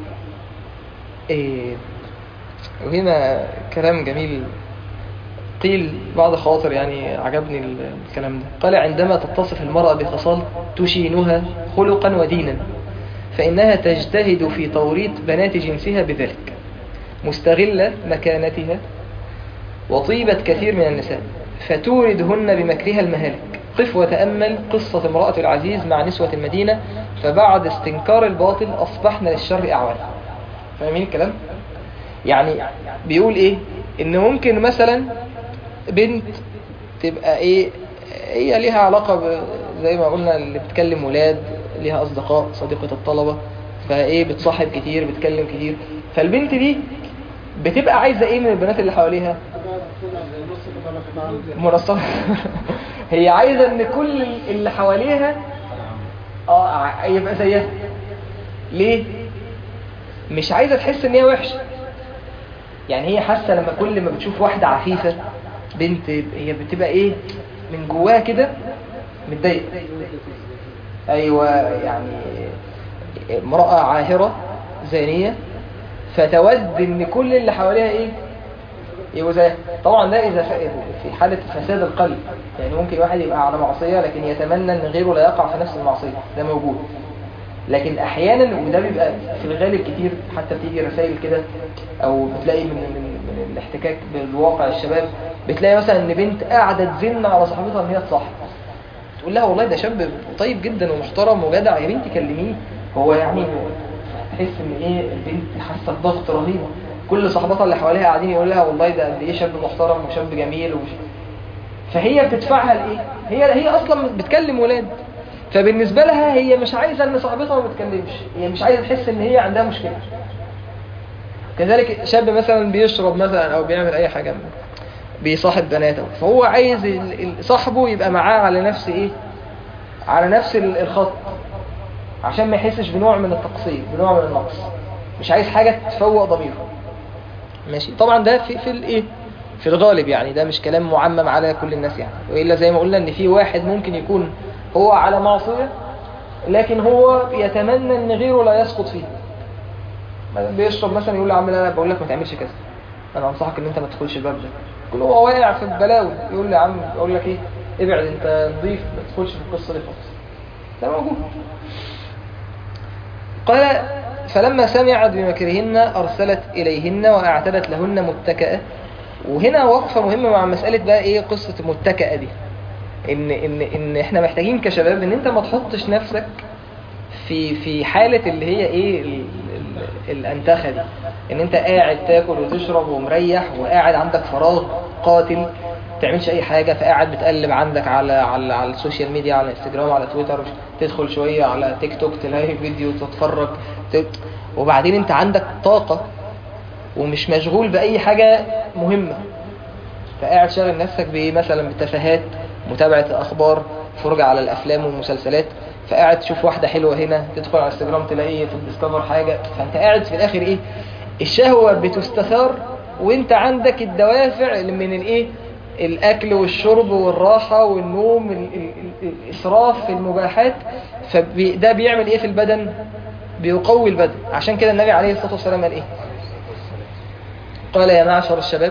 إيه وهنا كلام جميل قيل بعض خواطر يعني عجبني ال- الكلام ده قال عندما تتصف المرأة بخصال تشينها خلقا ودينا فإنها تجتهد في توريط بنات جنسها بذلك مستغلة مكانتها وطيبة كثير من النساء فتوردهن بمكرها المهالك قف وتأمل قصة امرأة العزيز مع نسوة المدينة فبعد استنكار الباطل أصبحنا للشر أعوان فاهمين الكلام؟ يعني بيقول ايه ان ممكن مثلا بنت تبقى ايه هي ليها علاقة ب- زي ما قلنا اللي بتكلم ولاد ليها اصدقاء صديقة الطلبة فايه بتصاحب كتير بتكلم كتير فالبنت دي بتبقى عايزة ايه من البنات اللي حواليها منصفة هي عايزة ان كل اللي حواليها اه ع- يبقى زيها ليه مش عايزة تحس ان هي وحشة يعني هي حاسة لما كل ما بتشوف واحدة عفيفة بنت هي بتبقى ايه من جواها كده متضايقة ايوه يعني امرأة عاهرة زانية فتود ان كل اللي حواليها ايه يبقوا زيها طبعا ده اذا ف- في حالة فساد القلب يعني ممكن واحد يبقى على معصية لكن يتمنى ان غيره لا يقع في نفس المعصية ده موجود لكن احيانا وده بيبقى في الغالب كتير حتى بتيجي رسائل كده او بتلاقي من من من الاحتكاك بالواقع الشباب بتلاقي مثلا ان بنت قاعده تزن على صاحبتها ان هي تصاحب تقول لها والله ده شاب طيب جدا ومحترم وجدع يا بنتي كلميه هو يعني تحس ان ايه البنت حاسه بضغط رهيب كل صاحباتها اللي حواليها قاعدين يقول لها والله ده قد ايه شاب محترم وشاب جميل وش... فهي بتدفعها لايه هي هي اصلا بتكلم ولاد فبالنسبه لها هي مش عايزه ان صاحبتها ما بتكلمش هي مش عايزه تحس ان هي عندها مشكله كذلك شاب مثلا بيشرب مثلا او بيعمل اي حاجه بيصاحب بناته فهو عايز ال- ال- صاحبه يبقى معاه على نفس ايه على نفس ال- الخط عشان ما يحسش بنوع من التقصير بنوع من النقص مش عايز حاجه تفوق ضميره ماشي طبعا ده في في الايه في الغالب يعني ده مش كلام معمم على كل الناس يعني والا زي ما قلنا ان في واحد ممكن يكون هو على معصيه لكن هو يتمنى ان غيره لا يسقط فيه مثلا بيشرب مثلا يقول له يا عم لا لا بقول لك ما تعملش كذا انا انصحك ان انت ما تدخلش الباب ده يقول هو واقع في البلاوي يقول لي يا عم اقول لك ايه ابعد انت نضيف ما تدخلش في القصه دي خالص ده موجود قال فلما سمعت بمكرهن أرسلت إليهن وأعتدت لهن متكئة وهنا وقفة مهمة مع مسألة بقى إيه قصة المتكئة دي إن, إن, إن إحنا محتاجين كشباب إن أنت ما تحطش نفسك في في حالة اللي هي إيه ال- ال- الأنتخة دي إن أنت قاعد تاكل وتشرب ومريح وقاعد عندك فراغ قاتل تعملش اي حاجة فقاعد بتقلب عندك على على على السوشيال ميديا على انستجرام على تويتر تدخل شوية على تيك توك تلاقي فيديو تتفرج ت... وبعدين انت عندك طاقة ومش مشغول بأي حاجة مهمة فقاعد شاغل نفسك بإيه مثلا بتفاهات متابعة أخبار فرجة على الأفلام والمسلسلات فقاعد تشوف واحدة حلوة هنا تدخل على انستجرام تلاقي في الديسكفر حاجة فانت قاعد في الآخر إيه الشهوة بتستثار وانت عندك الدوافع من الايه الاكل والشرب والراحة والنوم ال- ال- ال- الاسراف في المباحات فده بيعمل ايه في البدن بيقوي البدن عشان كده النبي عليه الصلاة والسلام قال ايه قال يا معشر الشباب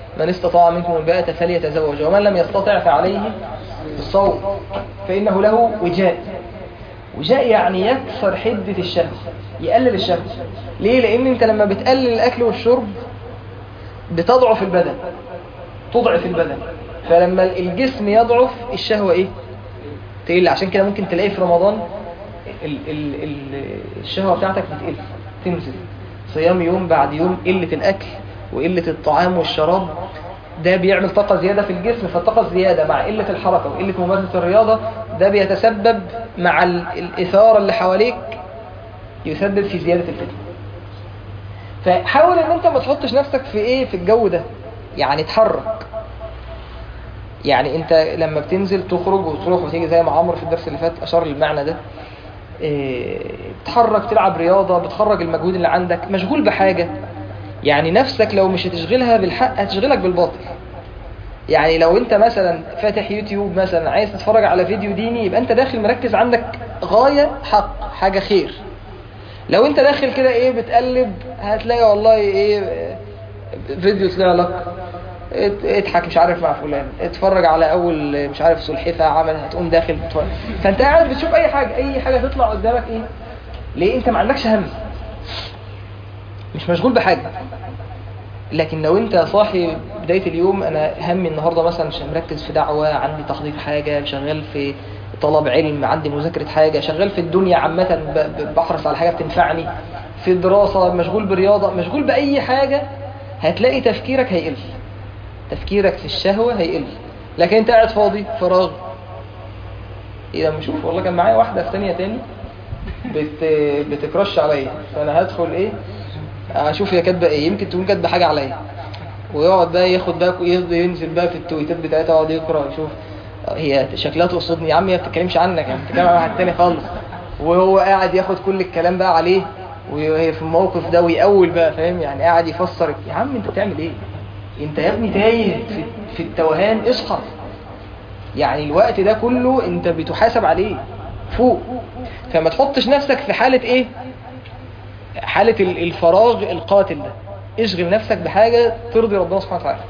من استطاع منكم الباءة فليتزوج ومن لم يستطع فعليه بالصوم فإنه له وجاء وجاء يعني يكسر حدة الشهوة يقلل الشهوة ليه؟ لأن أنت لما بتقلل الأكل والشرب بتضعف البدن تضعف البدن فلما الجسم يضعف الشهوة إيه؟ تقل عشان كده ممكن تلاقي في رمضان ال ال ال الشهوة بتاعتك بتقل تنزل صيام يوم بعد يوم قلة الأكل وقلة الطعام والشراب ده بيعمل طاقة زيادة في الجسم فالطاقة الزيادة مع قلة الحركة وقلة ممارسة الرياضة ده بيتسبب مع ال- الإثارة اللي حواليك يسبب في زيادة الفتنة فحاول ان انت ما تحطش نفسك في ايه في الجو ده يعني اتحرك يعني انت لما بتنزل تخرج وتروح وتيجي زي ما عمرو في الدرس اللي فات اشار للمعنى ده إيه، تتحرك تلعب رياضة بتخرج المجهود اللي عندك مشغول بحاجة يعني نفسك لو مش هتشغلها بالحق هتشغلك بالباطل يعني لو انت مثلا فاتح يوتيوب مثلا عايز تتفرج على فيديو ديني يبقى انت داخل مركز عندك غاية حق حاجة خير لو انت داخل كده ايه بتقلب هتلاقي والله ايه فيديو طلع لك ات- اضحك مش عارف مع فلان اتفرج على اول مش عارف سلحفة عمل هتقوم داخل تتفرج فانت قاعد بتشوف اي حاجة اي حاجة تطلع قدامك ايه ليه انت ما عندكش هم مش مشغول بحاجة لكن لو انت صاحي بداية اليوم انا همي النهاردة مثلا مش مركز في دعوة عندي تحضير حاجة شغال في طلب علم عندي مذاكرة حاجة شغال في الدنيا عامة ب- ب- بحرص على حاجة بتنفعني في الدراسة مشغول برياضة مشغول بأي حاجة هتلاقي تفكيرك هيقل تفكيرك في الشهوة هيقل لكن انت قاعد فاضي فراغ ايه لما اشوف والله كان معايا واحدة في ثانية تاني بت... بتكرش عليا فانا هدخل ايه اشوف هي كاتبه ايه يمكن تكون كاتبه حاجه عليا ويقعد بقى ياخد بقى يفضل ينزل بقى في التويتات بتاعتها يقعد يقرا يشوف هي شكلها تقصدني يا عم هي ما بتتكلمش عنك هي بتتكلم عن واحد تاني خالص وهو قاعد ياخد كل الكلام بقى عليه وهي في الموقف ده ويأول بقى فاهم يعني قاعد يفسر يا عم انت بتعمل ايه انت يا ابني تايه في, في التوهان اصحى يعني الوقت ده كله انت بتحاسب عليه فوق فما تحطش نفسك في حالة ايه حالة ال- الفراغ القاتل ده اشغل نفسك بحاجة ترضي ربنا سبحانه وتعالى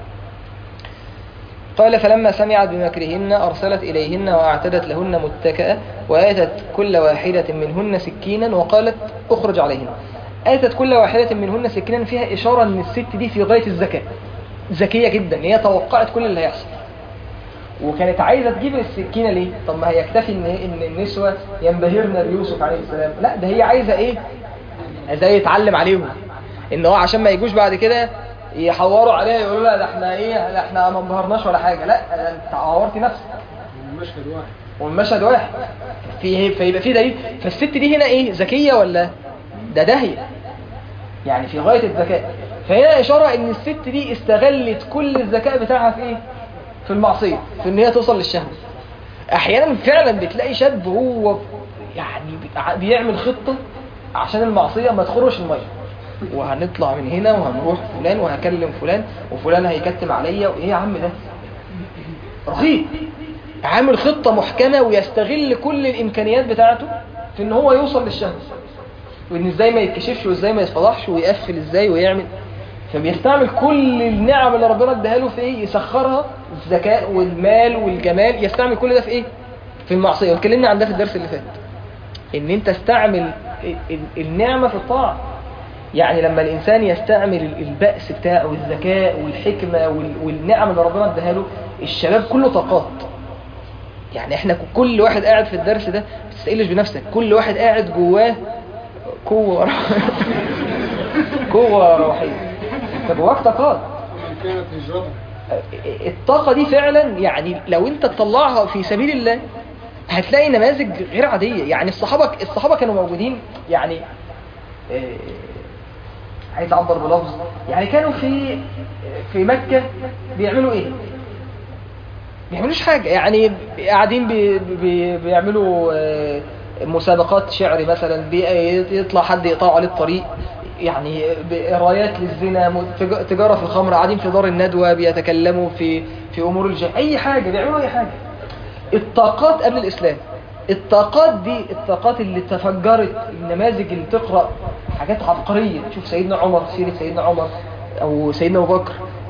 قال فلما سمعت بمكرهن أرسلت إليهن وأعتدت لهن متكأة وآتت كل واحدة منهن سكينا وقالت أخرج عليهن آتت كل واحدة منهن سكينا فيها إشارة أن الست دي في غاية الذكاء ذكية جدا هي توقعت كل اللي هيحصل وكانت عايزة تجيب السكينة ليه؟ طب ما هي يكتفي ان ان النسوة ينبهرن بيوسف عليه السلام لا ده هي عايزة ايه؟ ازاي يتعلم عليهم ان هو عشان ما يجوش بعد كده يحوروا عليها يقولوا لا ده احنا ايه لا احنا ما انبهرناش ولا حاجة لا ده انت عورتي نفسك المشهد واحد والمشهد واحد في فيبقى في دليل فالست دي هنا ايه ذكية ولا ده داهية يعني في غاية الذكاء فهنا إشارة إن الست دي استغلت كل الذكاء بتاعها في إيه؟ في المعصية في إن هي توصل للشهوة أحيانا فعلا بتلاقي شاب هو يعني بيع- بيعمل خطة عشان المعصية ما تخرش المية وهنطلع من هنا وهنروح فلان وهكلم فلان وفلان هيكتم عليا وإيه يا عم ده رهيب عامل خطة محكمة ويستغل كل الإمكانيات بتاعته في إن هو يوصل للشهوة وإن إزاي ما يتكشفش وإزاي ما يتفضحش ويقفل إزاي ويعمل فبيستعمل كل النعم اللي ربنا اداها له في إيه يسخرها الذكاء والمال والجمال يستعمل كل ده في إيه في المعصية واتكلمنا عن ده في الدرس اللي فات إن أنت استعمل ال- ال- النعمة في الطاعة يعني لما الإنسان يستعمل ال- البأس بتاعه والذكاء والحكمة وال- والنعم اللي ربنا اداها له الشباب كله طاقات يعني احنا كل واحد قاعد في الدرس ده ما تستقلش بنفسك كل واحد قاعد جواه قوة روح- قوة روحية انت جواك طاقات ومن كانت هجرته الطاقة دي فعلا يعني لو انت تطلعها في سبيل الله هتلاقي نماذج غير عادية يعني الصحابة الصحابة كانوا موجودين يعني آه، عايز اعبر بلفظ يعني كانوا في في مكة بيعملوا ايه بيعملوش حاجة يعني قاعدين بي بي بيعملوا آه، مسابقات شعر مثلا بي- يطلع حد يقطع عليه الطريق يعني رايات للزنا م- تج- تجارة في الخمر قاعدين في دار الندوة بيتكلموا في في أمور الجهل أي حاجة بيعملوا أي حاجة الطاقات قبل الإسلام الطاقات دي الطاقات اللي تفجرت النماذج اللي تقرأ حاجات عبقرية شوف سيدنا عمر سيرة سيدنا عمر أو سيدنا أبو بكر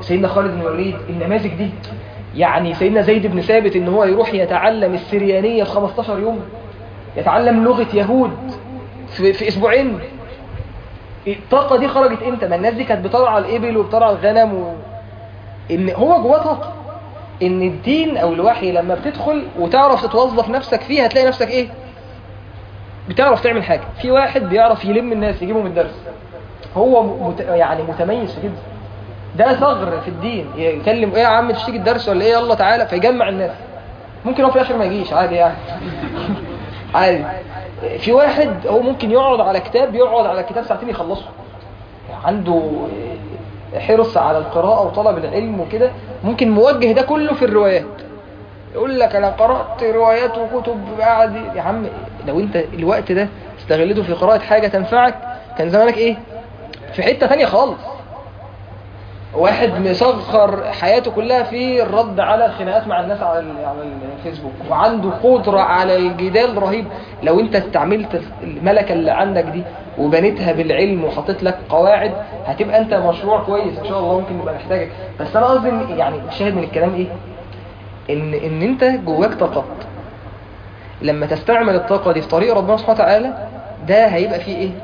سيدنا خالد بن الوليد النماذج دي يعني سيدنا زيد بن ثابت ان هو يروح يتعلم السريانية في 15 يوم يتعلم لغة يهود في, في اسبوعين الطاقة دي خرجت امتى ما الناس دي كانت بترعى الابل وبترعى الغنم و... ان هو جواه طاقة ان الدين او الوحي لما بتدخل وتعرف تتوظف نفسك فيه هتلاقي نفسك ايه بتعرف تعمل حاجة في واحد بيعرف يلم الناس يجيبهم الدرس هو مت... يعني متميز في كده ده ثغر في الدين يكلم ايه يا عم تشتكي الدرس ولا ايه يلا تعالى فيجمع الناس ممكن هو في الاخر ما يجيش عادي يعني عادي في واحد هو ممكن يقعد على كتاب يقعد على كتاب ساعتين يخلصه عنده حرص على القراءة وطلب العلم وكده ممكن موجه ده كله في الروايات يقول لك انا قرأت روايات وكتب قاعد يا عم لو انت الوقت ده استغلته في قراءة حاجة تنفعك كان زمانك ايه في حتة تانية خالص واحد مسخر حياته كلها في الرد على الخناقات مع الناس على ال- على الفيسبوك وعنده قدرة على الجدال رهيب لو انت استعملت الملكة اللي عندك دي وبنيتها بالعلم وحطيت لك قواعد هتبقى انت مشروع كويس ان شاء الله ممكن نبقى محتاجك بس انا قصدي إن- يعني الشاهد من الكلام ايه ان ان انت جواك طاقات لما تستعمل الطاقة دي في طريق ربنا سبحانه وتعالى ده هيبقى فيه ايه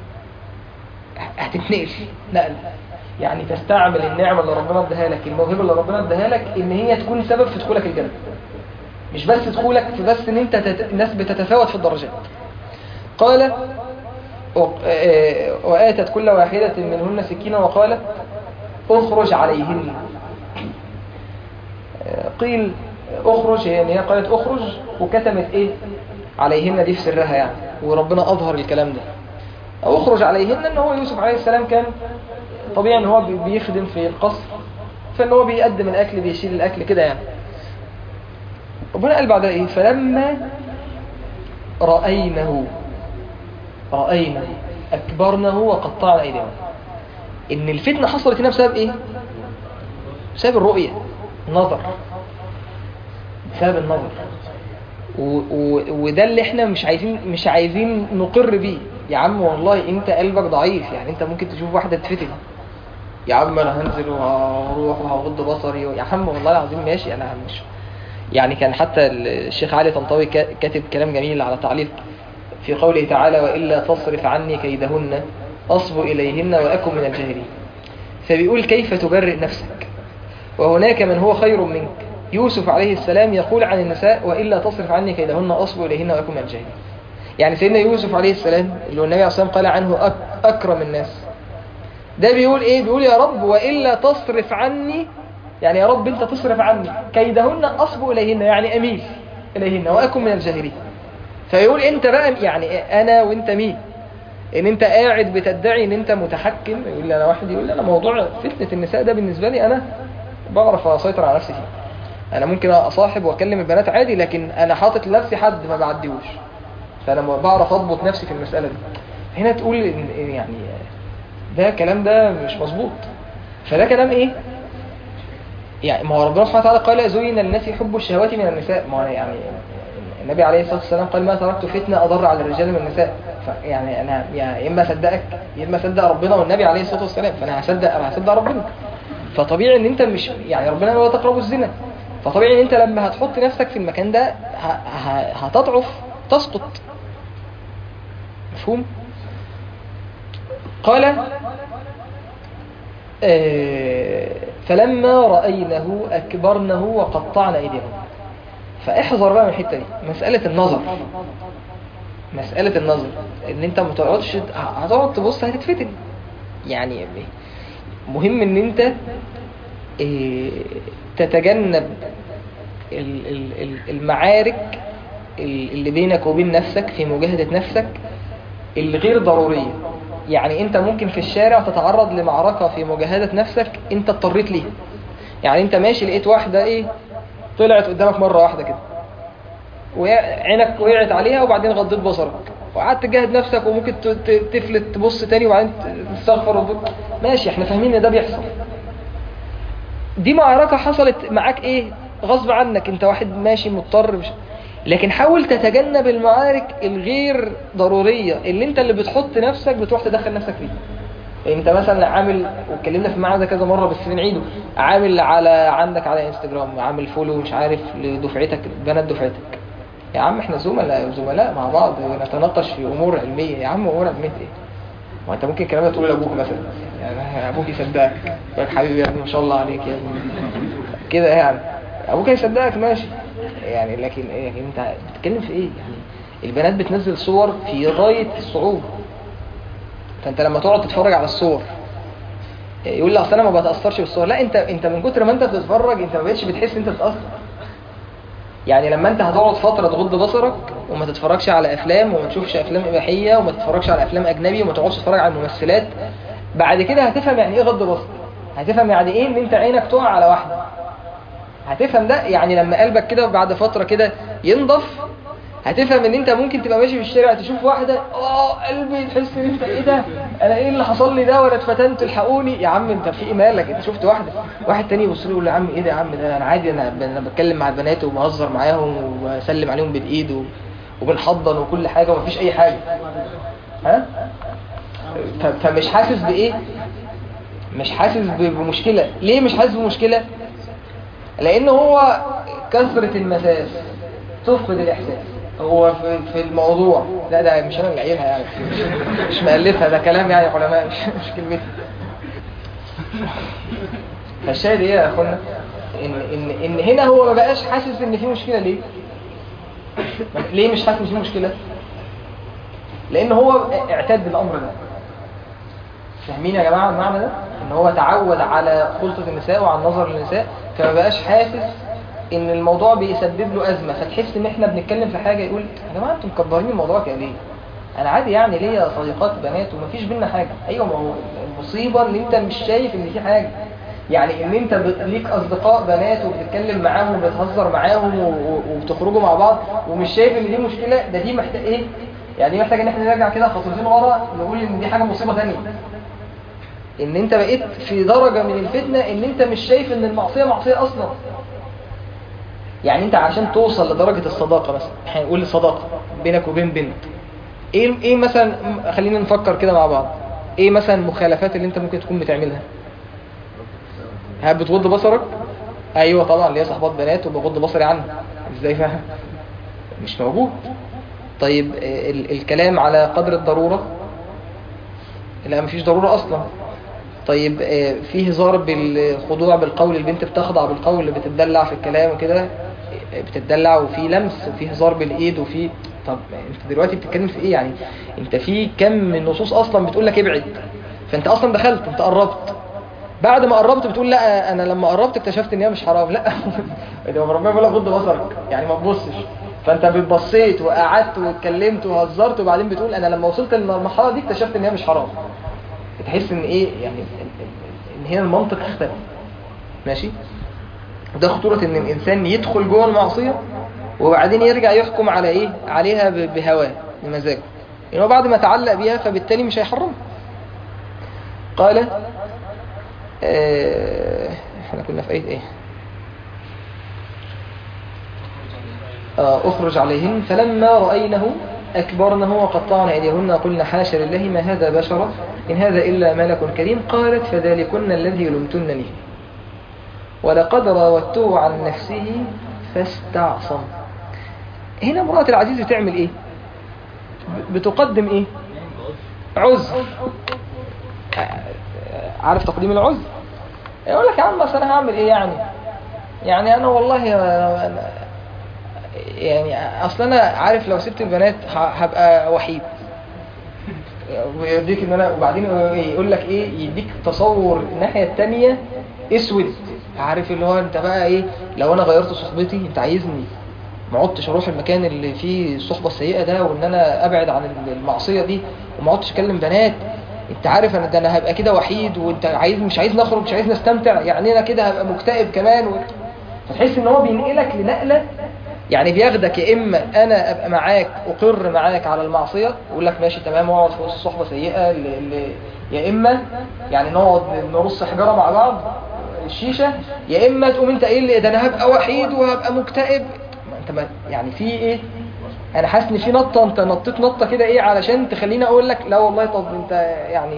هتتنقل نقل يعني تستعمل النعمة اللي ربنا اداها لك الموهبة اللي ربنا اداها لك ان هي تكون سبب في دخولك الجنة مش بس دخولك في بس ان انت تت... الناس بتتفاوت في الدرجات قال و- آه، وآتت كل واحدة منهن سكينة وقال اخرج عليهن آه، قيل اخرج هي ان هي قالت اخرج وكتمت ايه عليهن دي في سرها يعني وربنا اظهر الكلام ده او اخرج عليهن ان هو يوسف عليه السلام كان طبيعي ان هو بي- بيخدم في القصر فان هو بيقدم الاكل بيشيل الاكل كده يعني ربنا قال بعدها ايه فلما رأينه رأينا أكبرنه وقطعنا أيديهم إن الفتنة حصلت هنا بسبب إيه؟ بسبب الرؤية النظر بسبب النظر و و وده اللي احنا مش عايزين مش عايزين نقر بيه يا عم والله انت قلبك ضعيف يعني انت ممكن تشوف واحدة تفتن يا عم انا هنزل وهروح وهغض بصري يا عم والله العظيم ماشي انا مش يعني كان حتى الشيخ علي طنطاوي كا- كاتب كلام جميل على تعليق في قوله تعالى وإلا تصرف عني كيدهن أصب إليهن وأكن من الجاهلين فبيقول كيف تبرئ نفسك وهناك من هو خير منك يوسف عليه السلام يقول عن النساء وإلا تصرف عني كيدهن أصب إليهن وأكن من الجاهلين يعني سيدنا يوسف عليه السلام اللي هو النبي عليه الصلاة والسلام قال عنه أك- أكرم الناس ده بيقول ايه بيقول يا رب وإلا تصرف عني يعني يا رب انت تصرف عني كيدهن أصب إليهن يعني أميل إليهن وأكن من الجاهلين فيقول انت بقى يعني انا وانت مين ان انت قاعد بتدعي ان انت متحكم يقول لي انا واحد يقول لي انا موضوع فتنة النساء ده بالنسبة لي انا بعرف اسيطر على نفسي فيه انا ممكن اصاحب واكلم البنات عادي لكن انا حاطط لنفسي حد ما بعديهوش فانا بعرف اضبط نفسي في المسألة دي هنا تقول إن إن يعني ده كلام ده مش مظبوط فده كلام ايه يعني ما هو ربنا سبحانه وتعالى قال زين للناس حب الشهوات من النساء ما هو يعني النبي عليه الصلاة والسلام قال ما تركت فتنة أضر على الرجال من النساء يعني أنا يعني إما أصدقك يا إما أصدق ربنا والنبي عليه الصلاة والسلام فأنا هصدق أنا هصدق ربنا فطبيعي إن أنت مش يعني ربنا لا تقربوا الزنا فطبيعي إن أنت لما هتحط نفسك في المكان ده ه- ه- هتضعف تسقط مفهوم؟ قال آه، فلما رأينه أكبرنه وقطعنا أيديهم فاحذر بقى من الحتة دي مسألة النظر مسألة النظر ان انت ما تقعدش هتقعد تبص هتتفتن يعني مهم ان انت إيه، تتجنب ال- ال- ال- المعارك ال- اللي بينك وبين نفسك في مجاهدة نفسك الغير ضرورية يعني انت ممكن في الشارع تتعرض لمعركة في مجاهدة نفسك انت اضطريت ليها يعني انت ماشي لقيت واحدة ايه طلعت قدامك مرة واحدة كده وعينك وقعت عليها وبعدين غضيت بصرك وقعدت تجاهد نفسك وممكن ت- ت- تفلت تبص تاني وبعدين تستغفر وتقول ماشي احنا فاهمين ان ده بيحصل دي معركة حصلت معاك ايه غصب عنك انت واحد ماشي مضطر مش لكن حاول تتجنب المعارك الغير ضرورية اللي انت اللي بتحط نفسك بتروح تدخل نفسك فيه انت مثلا عامل واتكلمنا في المعنى ده كذا مره بس بنعيده عامل على عندك على انستجرام عامل فولو مش عارف لدفعتك بنات دفعتك يا عم احنا زملاء زملاء مع بعض ونتناقش في امور علميه يا عم امور علميه ايه ما انت ممكن الكلام ده تقوله لابوك مثلا يعني ابوك يصدقك يقول لك حبيبي يا ابني ما شاء الله عليك يا ابني كده يعني ابوك هيصدقك ماشي يعني لكن ايه انت بتتكلم في ايه يعني البنات بتنزل صور في غايه الصعوبه فانت لما تقعد تتفرج على الصور يقول لي اصل انا ما بتاثرش بالصور لا انت انت من كتر ما انت بتتفرج انت ما بقتش بتحس انت بتتاثر يعني لما انت هتقعد فتره تغض بصرك وما تتفرجش على افلام وما تشوفش افلام اباحيه وما تتفرجش على افلام اجنبي وما تقعدش تتفرج على الممثلات بعد كده هتفهم يعني ايه غض بصر هتفهم يعني ايه ان انت عينك تقع على واحده هتفهم ده يعني لما قلبك كده بعد فتره كده ينضف هتفهم ان انت ممكن تبقى ماشي في الشارع تشوف واحده اه قلبي تحس ان انت ايه ده انا ايه اللي حصل لي ده ولا اتفتنت الحقوني يا عم انت في ايه مالك انت شفت واحده واحد تاني يبص له يقول له يا عم ايه ده يا عم ده انا عادي انا انا بتكلم مع البنات وبهزر معاهم وبسلم عليهم بالايد و- وبنحضن وكل حاجه ومفيش اي حاجه ها ف- فمش حاسس بايه مش حاسس ب- بمشكله ليه مش حاسس بمشكله لان هو كثره المساس تفقد الاحساس هو في, في الموضوع لا ده مش انا اللي قايلها يعني مش مألفها ده كلام يعني علماء مش, مش كلمتي فالشاهد ايه يا اخوانا ان ان ان هنا هو ما بقاش حاسس ان في مشكله ليه ليه مش حاسس ان في مشكله لان هو اعتاد بالامر ده فاهمين يا جماعه المعنى ده ان هو تعود على خلطه النساء وعلى النظر للنساء فما بقاش حاسس ان الموضوع بيسبب له ازمه فتحس ان احنا بنتكلم في حاجه يقول يا جماعه انتوا مكبرين الموضوع كده ليه انا عادي يعني ليا صديقات بنات ومفيش بينا حاجه ايوه ما هو المصيبه ان انت مش شايف ان في حاجه يعني ان انت ب- ليك اصدقاء بنات وبتتكلم معاهم وبتهزر معاهم و- و- وبتخرجوا مع بعض ومش شايف ان دي مشكله ده دي محتاج ايه يعني دي محتاجه ان احنا نرجع كده خطوتين ورا نقول ان دي حاجه مصيبه ثانيه ان انت بقيت في درجه من الفتنه ان انت مش شايف ان المعصيه معصيه اصلا يعني انت عشان توصل لدرجة الصداقة مثلا احنا نقول الصداقة بينك وبين بنت ايه ايه مثلا م- خلينا نفكر كده مع بعض ايه مثلا المخالفات اللي انت ممكن تكون بتعملها هل بتغض بصرك ايوه طبعا ليا صحبات بنات وبغض بصري عنها ازاي فاهم مش موجود طيب اه، ال الكلام على قدر الضرورة لا مفيش ضرورة اصلا طيب آه، في هزار بالخضوع بالقول البنت بتخضع بالقول بتتدلع في الكلام وكده آه، بتتدلع وفي لمس وفي هزار بالايد وفي طب انت دلوقتي بتتكلم في ايه يعني انت في كم من نصوص اصلا بتقول لك ابعد فانت اصلا دخلت انت قربت بعد ما قربت بتقول لا انا لما قربت اكتشفت ان هي مش حرام لا ده ربنا بيقول لك غض بصرك يعني ما تبصش فانت بتبصيت وقعدت واتكلمت وهزرت وبعدين بتقول انا لما وصلت للمرحله دي اكتشفت ان هي مش حرام تحس ان ايه يعني ان هنا المنطق اختلف ماشي ده خطورة ان الانسان يدخل جوه المعصية وبعدين يرجع يحكم على ايه عليها ب- بهواه بمزاجه يعني هو بعد ما تعلق بيها فبالتالي مش هيحرمها قال آه، احنا كنا في ايه ايه آه، اخرج عليهن فلما رأينه أكبرنه وقطعن أيديهن وقلن حاشا لله ما هذا بشرا إن هذا إلا ملك كريم قالت فذلكن الذي لمتنني ولقد راودته عن نفسه فاستعصم هنا امرأة العزيز بتعمل ايه ب- بتقدم ايه عذر عارف تقديم العذر يقول لك يا عم بس انا هعمل ايه يعني يعني انا والله أنا- يعني اصل انا عارف لو سبت البنات ه- هبقى وحيد ويديك ان انا وبعدين يقول لك ايه يديك تصور الناحيه التانية اسود عارف اللي هو انت بقى ايه لو انا غيرت صحبتي انت عايزني ما عدتش اروح المكان اللي فيه الصحبه السيئه ده وان انا ابعد عن المعصيه دي وما عدتش اكلم بنات انت عارف انا ده انا هبقى كده وحيد وانت عايز مش عايز نخرج مش عايز نستمتع يعني انا كده هبقى مكتئب كمان و... فتحس ان هو بينقلك لنقله يعني بياخدك يا اما انا ابقى معاك اقر معاك على المعصيه واقول لك ماشي تمام واقعد في وسط صحبه سيئه ل... ل... يا اما يعني نقعد نرص حجاره مع بعض الشيشه يا اما تقوم انت قايل لي ده انا هبقى وحيد وهبقى مكتئب ما انت ما يعني في ايه انا حاسس ان في نطه انت نطيت نطه كده ايه علشان تخليني اقول لك لا والله طب انت يعني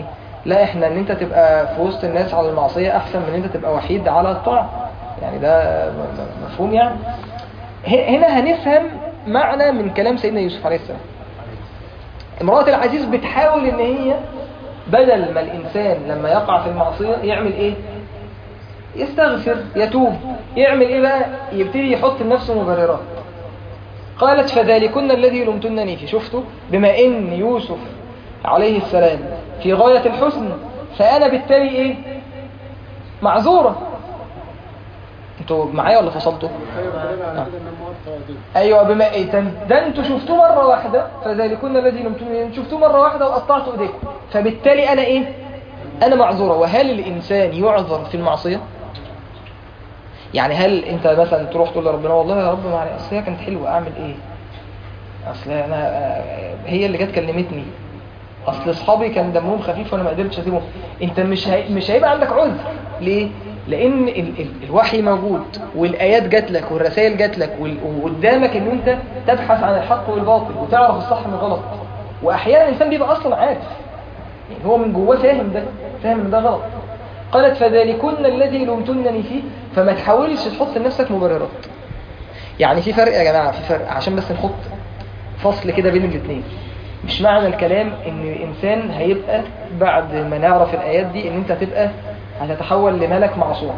لا احنا ان انت تبقى في وسط الناس على المعصية احسن من ان انت تبقى وحيد على الطاعة يعني ده م- م- مفهوم يعني ه- هنا هنفهم معنى من كلام سيدنا يوسف عليه السلام امرأة العزيز بتحاول ان هي بدل ما الانسان لما يقع في المعصية يعمل ايه يستغفر يتوب يعمل ايه بقى يبتدي يحط لنفسه مبررات قالت فذلكن الذي لمتنني فيه شفتوا بما ان يوسف عليه السلام في غاية الحسن فانا بالتالي ايه معذورة انتوا معايا ولا فصلتوا آه. ايوه بما ايه تن- ده انتوا شفتوه مره واحده فذلكن الذي لمتنني شفتوه مره واحده وقطعتوا ايديكم فبالتالي انا ايه انا معذوره وهل الانسان يعذر في المعصيه يعني هل انت مثلا تروح تقول لربنا والله يا رب معلش اصل هي كانت حلوه اعمل ايه اصل انا آه، هي اللي جت كلمتني اصل اصحابي كان دمهم خفيف وانا ما قدرتش اسيبهم انت مش هي... مش هيبقى عندك عذر ليه لان ال... ال... الوحي موجود والايات جات لك والرسائل جات لك وال... وقدامك ان انت تبحث عن الحق والباطل وتعرف الصح من الغلط واحيانا الانسان بيبقى اصلا عارف يعني هو من جواه فاهم ده فاهم ان ده غلط قالت فذلكن الذي لمتنني فيه فما تحاولش تحط لنفسك مبررات يعني في فرق يا جماعه في فرق عشان بس نحط فصل كده بين الاثنين مش معنى الكلام ان الانسان هيبقى بعد ما نعرف الايات دي ان انت هتبقى هتتحول لملك معصوم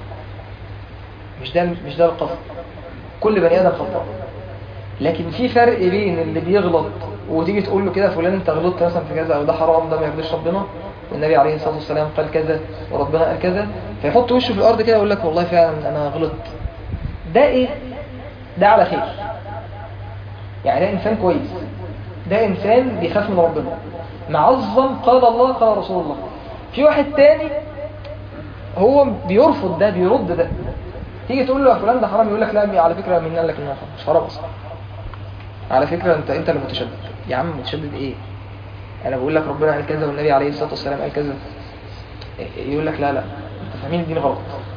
مش ده مش ده القصد كل بني ادم خطاء لكن في فرق بين اللي بيغلط وتيجي تقول له كده فلان انت غلطت مثلا في كذا او ده حرام ده ما يرضيش ربنا والنبي عليه الصلاه والسلام قال كذا وربنا قال كذا فيحط وشه في الارض كده ويقول لك والله فعلا انا غلطت ده ايه ده على خير يعني ده انسان كويس ده انسان بيخاف من ربنا معظم قال الله قال رسول الله في واحد تاني هو بيرفض ده بيرد ده تيجي تقول له يا فلان ده حرام يقول لك لا على فكره مين قال لك انه حرام مش حرام اصلا على فكره انت انت اللي متشدد يا عم متشدد ايه انا بقول لك ربنا قال كذا والنبي عليه الصلاه والسلام قال كذا يقول لك لا لا انت فاهمين الدين غلط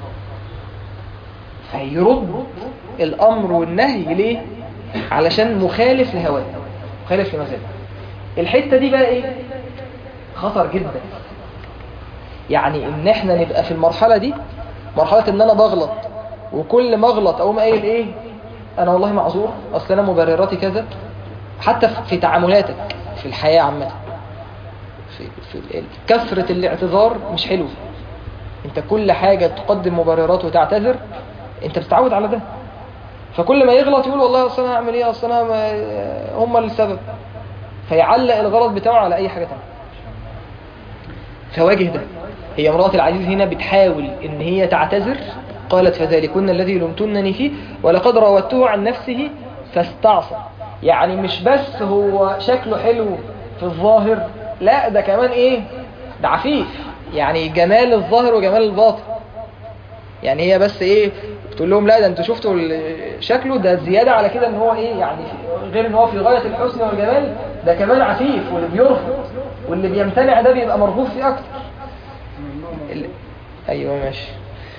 فيرد الامر والنهي ليه علشان مخالف لهواه مخالف لمزاجه الحته دي بقى ايه خطر جدا يعني ان احنا نبقى في المرحله دي مرحله ان انا بغلط وكل ما اغلط اقوم قايل ايه انا والله معذور اصل انا مبرراتي كذا حتى في- في تعاملاتك في الحياه عامه في, في ال- كثره الاعتذار مش حلو انت كل حاجه تقدم مبررات وتعتذر انت بتتعود على ده فكل ما يغلط يقول والله اصل انا هعمل ايه اصل انا ما- هم السبب فيعلق الغلط بتاعه على اي حاجه تانية فواجه ده هي امرأة العزيز هنا بتحاول ان هي تعتذر قالت فذلكن الذي لمتنني فيه ولقد راودته عن نفسه فاستعصى يعني مش بس هو شكله حلو في الظاهر لا ده كمان ايه ده عفيف يعني جمال الظاهر وجمال الباطن يعني هي بس ايه بتقول لهم لا ده انتوا شفتوا ال- شكله ده زيادة على كده ان هو ايه يعني في- غير ان هو في غاية الحسن والجمال ده كمان عفيف واللي بيرفض واللي بيمتنع ده بيبقى مرغوب فيه اكتر ال- ايوه ماشي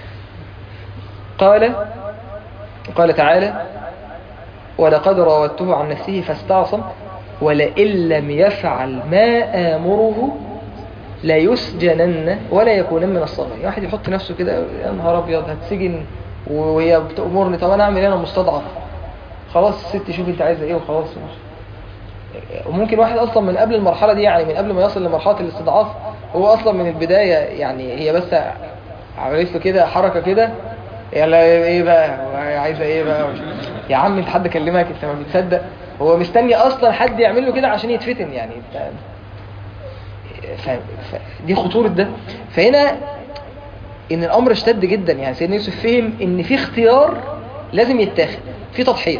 قال قال تعالى ولقد راودته عن نفسه فاستعصم ولئن لم يفعل ما آمره لا يسجنن ولا يكونن من الصاغرين واحد يحط نفسه كده يا نهار ابيض هتسجن وهي بتأمرني طب انا اعمل ايه انا مستضعف خلاص الست شوف انت عايزه ايه وخلاص وممكن واحد اصلا من قبل المرحله دي يعني من قبل ما يصل لمرحله الاستضعاف هو اصلا من البدايه يعني هي بس عملت له كده حركه كده يلا ايه بقى عايزه ايه بقى يا عم انت حد كلمك انت ما بتصدق هو مستني اصلا حد يعمل له كده عشان يتفتن يعني انت ف... ف... دي خطورة ده فهنا ان الامر اشتد جدا يعني سيدنا يوسف فهم ان في اختيار لازم يتاخد في تضحية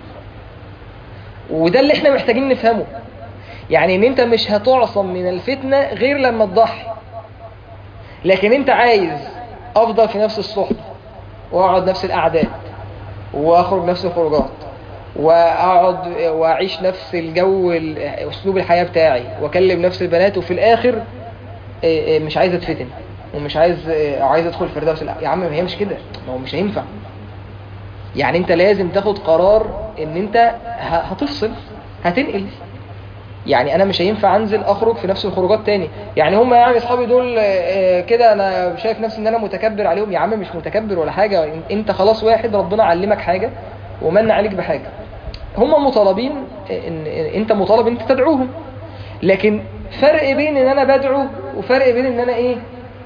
وده اللي احنا محتاجين نفهمه يعني ان انت مش هتعصم من الفتنة غير لما تضحي لكن انت عايز افضل في نفس الصحبة واقعد نفس الاعداد واخرج نفس الخروجات واقعد واعيش نفس الجو ال- اسلوب الحياة بتاعي واكلم نفس البنات وفي الاخر إيه إيه مش عايز اتفتن ومش عايز إيه عايز ادخل فردوس الأ- يا عم ما هي مش كده ما هو مش هينفع يعني انت لازم تاخد قرار ان انت ه- هتفصل هتنقل يعني انا مش هينفع انزل اخرج في نفس الخروجات تاني يعني هم يعني اصحابي دول آه، آه، كده انا شايف نفسي ان انا متكبر عليهم يا عم مش متكبر ولا حاجه انت خلاص واحد ربنا علمك حاجه ومن عليك بحاجه هم مطالبين ان إن انت مطالب انت تدعوهم لكن فرق بين ان انا بدعو وفرق بين ان انا ايه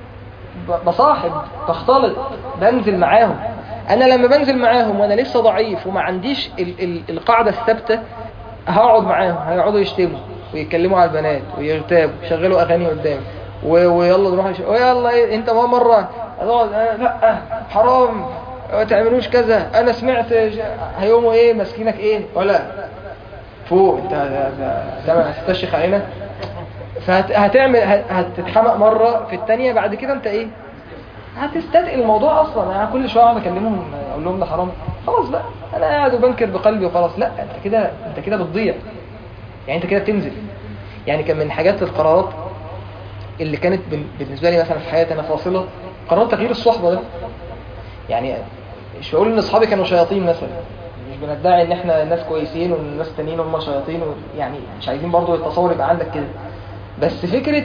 ب- بصاحب بختلط بنزل معاهم انا لما بنزل معاهم وانا لسه ضعيف وما عنديش ال ال القاعده الثابته هقعد معاهم هيقعدوا يشتموا ويتكلموا على البنات ويغتابوا يشغلوا اغاني قدامي و- ويلا نروح نش... ويلا إيه انت ما مره هتقعد آه، لا حرام ما تعملوش كذا انا سمعت ج- هيقوموا ايه ماسكينك ايه ولا فوق انت هتعمل هتستشيخ علينا فهتعمل هتتحمق مرة في التانية بعد كده انت ايه هتستثقل الموضوع اصلا انا كل شويه اقعد اكلمهم اقول لهم ده حرام خلاص بقى انا قاعد وبنكر بقلبي وخلاص لا انت كده انت كده بتضيع يعني انت كده بتنزل يعني كان من حاجات القرارات اللي كانت بن- بالنسبه لي مثلا في حياتي انا فاصله قرار تغيير الصحبه ده يعني مش بقول ان اصحابي كانوا شياطين مثلا مش بندعي ان احنا ناس كويسين والناس التانيين هم شياطين و- يعني مش عايزين برضو التصور يبقى عندك كده بس فكرة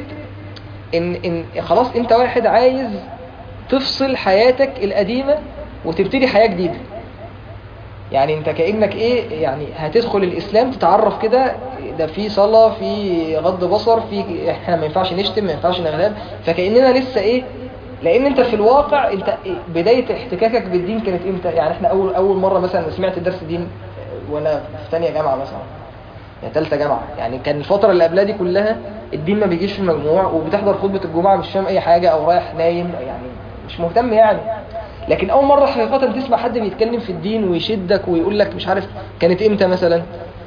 ان ان خلاص انت واحد عايز تفصل حياتك القديمة وتبتدي حياة جديدة يعني انت كأنك ايه يعني هتدخل الاسلام تتعرف كده ده في صلاة في غض بصر في احنا ما ينفعش نشتم ما ينفعش نغلب فكأننا لسه ايه لان انت في الواقع انت إيه بداية احتكاكك بالدين كانت امتى يعني احنا اول اول مرة مثلا سمعت درس دين وانا في ثانيه جامعة مثلا يا تالتة جامعة يعني كان الفترة اللي قبلها دي كلها الدين ما بيجيش في المجموع وبتحضر خطبة الجمعة مش فاهم أي حاجة أو رايح نايم يعني مش مهتم يعني لكن أول مرة حقيقة تسمع حد بيتكلم في الدين ويشدك ويقول لك مش عارف كانت إمتى مثلا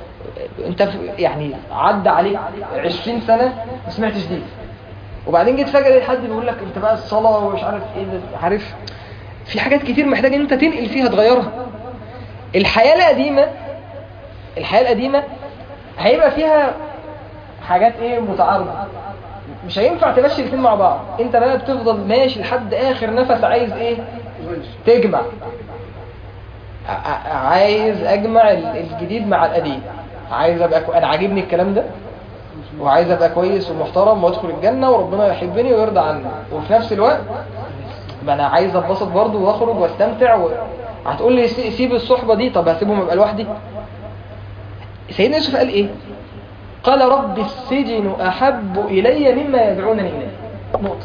أنت في- يعني عدى عليك 20 سنة ما سمعتش دين وبعدين جيت فجأة لقيت حد بيقول لك أنت بقى الصلاة ومش عارف إيه ده عارف في حاجات كتير محتاج إن أنت تنقل فيها تغيرها الحياة القديمة الحياة القديمة هيبقى فيها حاجات ايه متعارضة مش هينفع تمشي الاثنين مع بعض انت بقى بتفضل ماشي لحد اخر نفس عايز ايه تجمع ع- ع- عايز اجمع ال- الجديد مع القديم عايز ابقى كو... انا عاجبني الكلام ده وعايز ابقى كويس ومحترم وادخل الجنة وربنا يحبني ويرضى عني وفي نفس الوقت ما انا عايز اتبسط برضه واخرج واستمتع و... هتقول لي سي- سيب الصحبة دي طب هسيبهم ابقى لوحدي سيدنا يوسف قال ايه قال رب السجن احب الي مما يدعونني اليه نقطة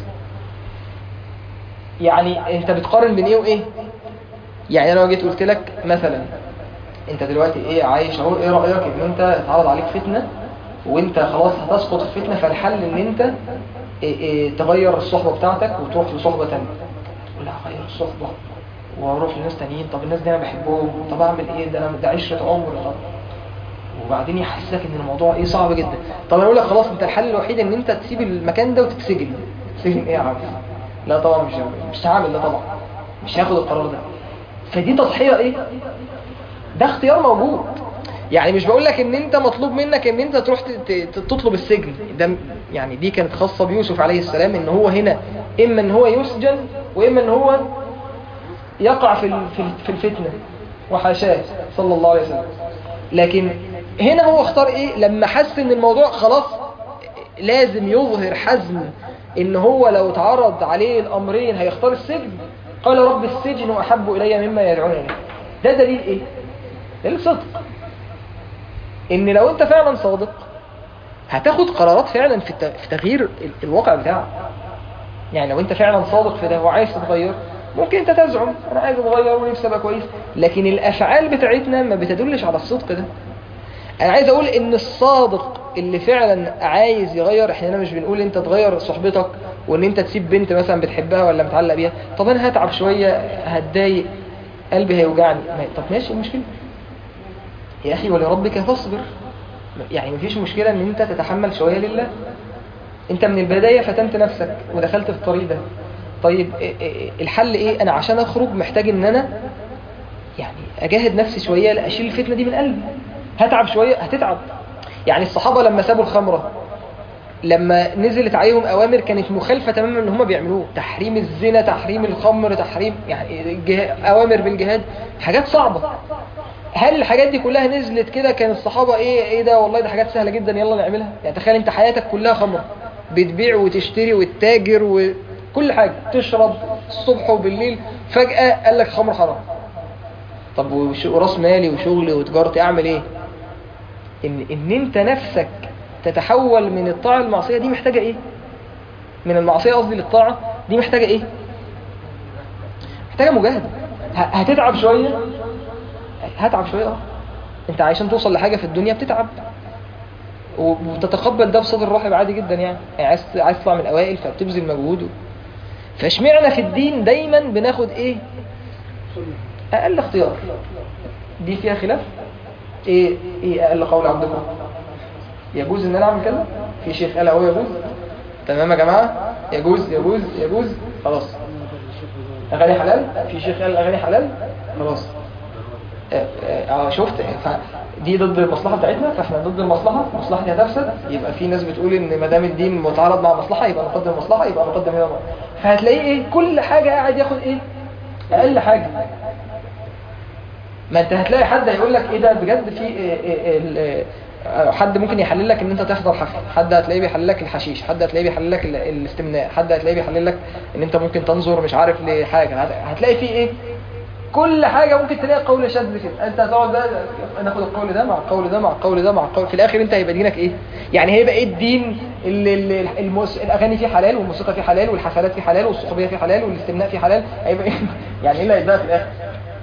يعني انت بتقارن بين ايه وايه يعني انا لو جيت قلت لك مثلا انت دلوقتي ايه عايش اهو ايه رايك ان انت اتعرض عليك فتنه وانت خلاص هتسقط الفتنه فالحل ان انت إيه إيه تغير الصحبه بتاعتك وتروح لصحبه ثانيه لا اغير الصحبه واروح لناس تانيين طب الناس دي انا بحبهم طب اعمل ايه ده انا ده عشره عمر طب وبعدين يحسسك ان الموضوع ايه صعب جدا طب انا اقول لك خلاص انت الحل الوحيد ان انت تسيب المكان ده وتتسجن تسجن ايه يا عم لا طبعا مش مش هعمل ده طبعا مش هاخد القرار ده فدي تضحيه ايه ده اختيار موجود يعني مش بقول لك ان انت مطلوب منك ان انت تروح ت- ت- تطلب السجن ده م- يعني دي كانت خاصة بيوسف عليه السلام ان هو هنا اما ان هو يسجن واما ان هو يقع في ال- في ال- في الفتنة وحاشاه صلى الله عليه وسلم لكن هنا هو اختار ايه لما حس ان الموضوع خلاص لازم يظهر حزم ان هو لو اتعرض عليه الامرين هيختار السجن قال رب السجن احب الي مما يدعونني اليه ده دليل ايه دليل صدق ان لو انت فعلا صادق هتاخد قرارات فعلا في الت- في تغيير ال- الواقع بتاعك يعني لو انت فعلا صادق في ده وعايز تتغير ممكن انت تزعم انا عايز اتغير ونفسي ابقى كويس لكن الافعال بتاعتنا ما بتدلش على الصدق ده انا عايز اقول ان الصادق اللي فعلا عايز يغير احنا هنا مش بنقول انت تغير صحبتك وان انت تسيب بنت مثلا بتحبها ولا متعلق بيها طب انا هتعب شوية هتضايق قلبي هيوجعني ما- طب ماشي إيه المشكلة يا اخي ولربك فاصبر يعني مفيش مشكلة ان انت تتحمل شوية لله انت من البداية فتنت نفسك ودخلت في الطريق ده طيب إيه- إيه- الحل ايه انا عشان اخرج محتاج ان انا يعني اجاهد نفسي شوية لاشيل الفتنة دي من قلبي هتعب شوية هتتعب يعني الصحابة لما سابوا الخمرة لما نزلت عليهم اوامر كانت مخالفة تماما ان هم بيعملوه تحريم الزنا تحريم الخمر تحريم يعني الجه- اوامر بالجهاد حاجات صعبة هل الحاجات دي كلها نزلت كده كان الصحابة ايه ايه ده والله ده حاجات سهلة جدا يلا نعملها يعني تخيل انت حياتك كلها خمر بتبيع وتشتري وتتاجر وكل حاجة تشرب الصبح وبالليل فجأة قال لك خمر حرام طب وش- وراس مالي وشغلي وتجارتي اعمل ايه ان ان انت نفسك تتحول من الطاعة للمعصية دي محتاجة ايه من المعصية قصدي للطاعة دي محتاجة ايه محتاجة مجاهدة ه- هتتعب شوية هتعب شوية اه انت عشان توصل لحاجة في الدنيا بتتعب و- وتتقبل ده بصدر رحب عادي جدا يعني, يعني عايز عايز تطلع من الاوائل فبتبذل مجهود فاشمعنا في الدين دايما بناخد ايه اقل اختيار دي فيها خلاف ايه ايه اقل قول عندكم يجوز ان انا اعمل كده في شيخ قال اهو يجوز تمام يا جماعه يجوز يجوز يجوز خلاص اغاني حلال في شيخ قال اغاني حلال خلاص آه، آه، اه شفت ف- دي ضد المصلحه بتاعتنا فاحنا ضد المصلحه مصلحتي هتفسد يبقى في ناس بتقول ان ما دام الدين متعارض مع مصلحه يبقى نقدم مصلحه يبقى نقدم هنا فهتلاقيه ايه كل حاجه قاعد ياخد ايه اقل حاجه ما انت هتلاقي حد هيقول لك ايه ده بجد في إيه إيه ال- آه، حد ممكن يحلل لك ان انت تحضر حفل حد هتلاقيه بيحلل لك الحشيش حد هتلاقيه بيحلل لك ال- الاستمناء حد هتلاقيه بيحلل لك ان انت ممكن تنظر مش عارف لحاجه هت- هتلاقي فيه ايه كل حاجه ممكن تلاقي قول شاذ كده انت هتقعد بقى ناخد القول ده مع القول ده مع القول ده مع القول في الاخر انت هيبقى دينك ايه يعني هيبقى ايه الدين اللي اللي الموس... الاغاني فيه حلال والموسيقى فيه حلال والحفلات فيه حلال والصحوبيه فيه حلال والاستمناء فيه حلال هيبقى ايه يعني ايه اللي هيبقى في الاخر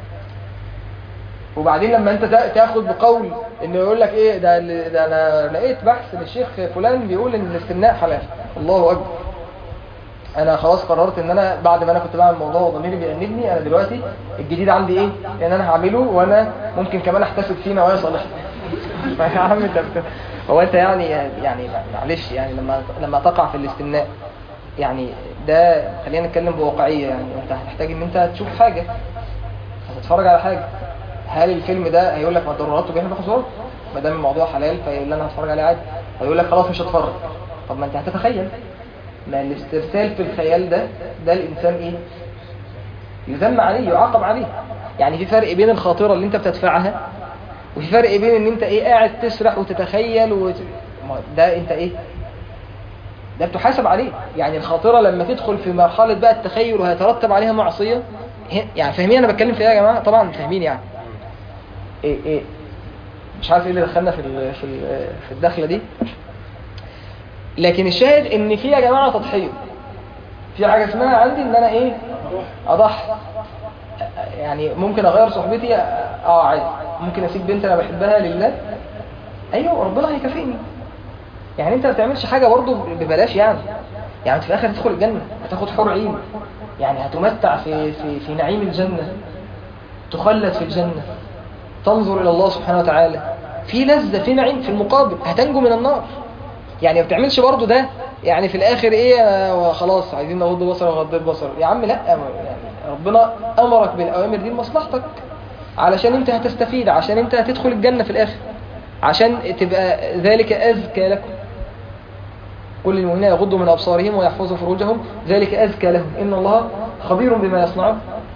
وبعدين لما انت تا- تاخد بقول انه يقول لك ايه ده ده انا لقيت بحث للشيخ فلان بيقول ان الاستمناء حلال الله اكبر انا خلاص قررت ان انا بعد ما انا كنت بعمل الموضوع وضميري بيأنبني انا دلوقتي الجديد عندي ايه ان انا هعمله وانا ممكن كمان احتسب فيه نوايا صالحه يا عم انت بت- هو انت يعني يعني معلش يعني لما لما تقع في الاستمناء يعني ده خلينا نتكلم بواقعيه يعني انت هتحتاج ان انت تشوف حاجه هتتفرج على حاجه هل الفيلم ده هيقول لك ما ضرورات تبيح المحظورات ما دام الموضوع حلال فيقول لي انا هتفرج عليه عادي هيقول لك خلاص مش هتفرج طب ما انت هتتخيل ما الاسترسال في الخيال ده ده الانسان ايه يذم عليه يعاقب عليه يعني في فرق بين الخاطره اللي انت بتدفعها وفي فرق بين ان انت ايه قاعد تسرح وتتخيل وت... ما ده انت ايه ده بتحاسب عليه يعني الخاطرة لما تدخل في مرحلة بقى التخيل وهيترتب عليها معصية هي- يعني فاهمين انا بتكلم في ايه يا جماعة طبعا فاهمين يعني ايه ايه مش عارف ايه اللي دخلنا في ال- في ال- في الدخلة دي لكن الشاهد ان في يا جماعة تضحية في حاجة اسمها عندي ان انا ايه اضحي يعني ممكن اغير صحبتي اه عادي ممكن اسيب بنت انا بحبها لله ايوه ربنا هيكافئني يعني انت ما بتعملش حاجة برضه ببلاش يعني يعني انت في الاخر هتدخل الجنة هتاخد حور عين يعني هتمتع في, في, في نعيم الجنة تخلد في الجنة تنظر الى الله سبحانه وتعالى في لذة في نعيم في المقابل هتنجو من النار يعني ما بتعملش برضه ده يعني في الاخر ايه آه، خلاص عايزين نغض بصر ونغض البصر يا عم لا يعني ربنا امرك بالاوامر دي لمصلحتك علشان انت هتستفيد عشان انت هتدخل الجنة في الاخر عشان تبقى ذلك أزكى لكم قل للمؤمنين يغضوا من أبصارهم ويحفظوا فروجهم ذلك أزكى لهم إن الله خبير بما يصنعون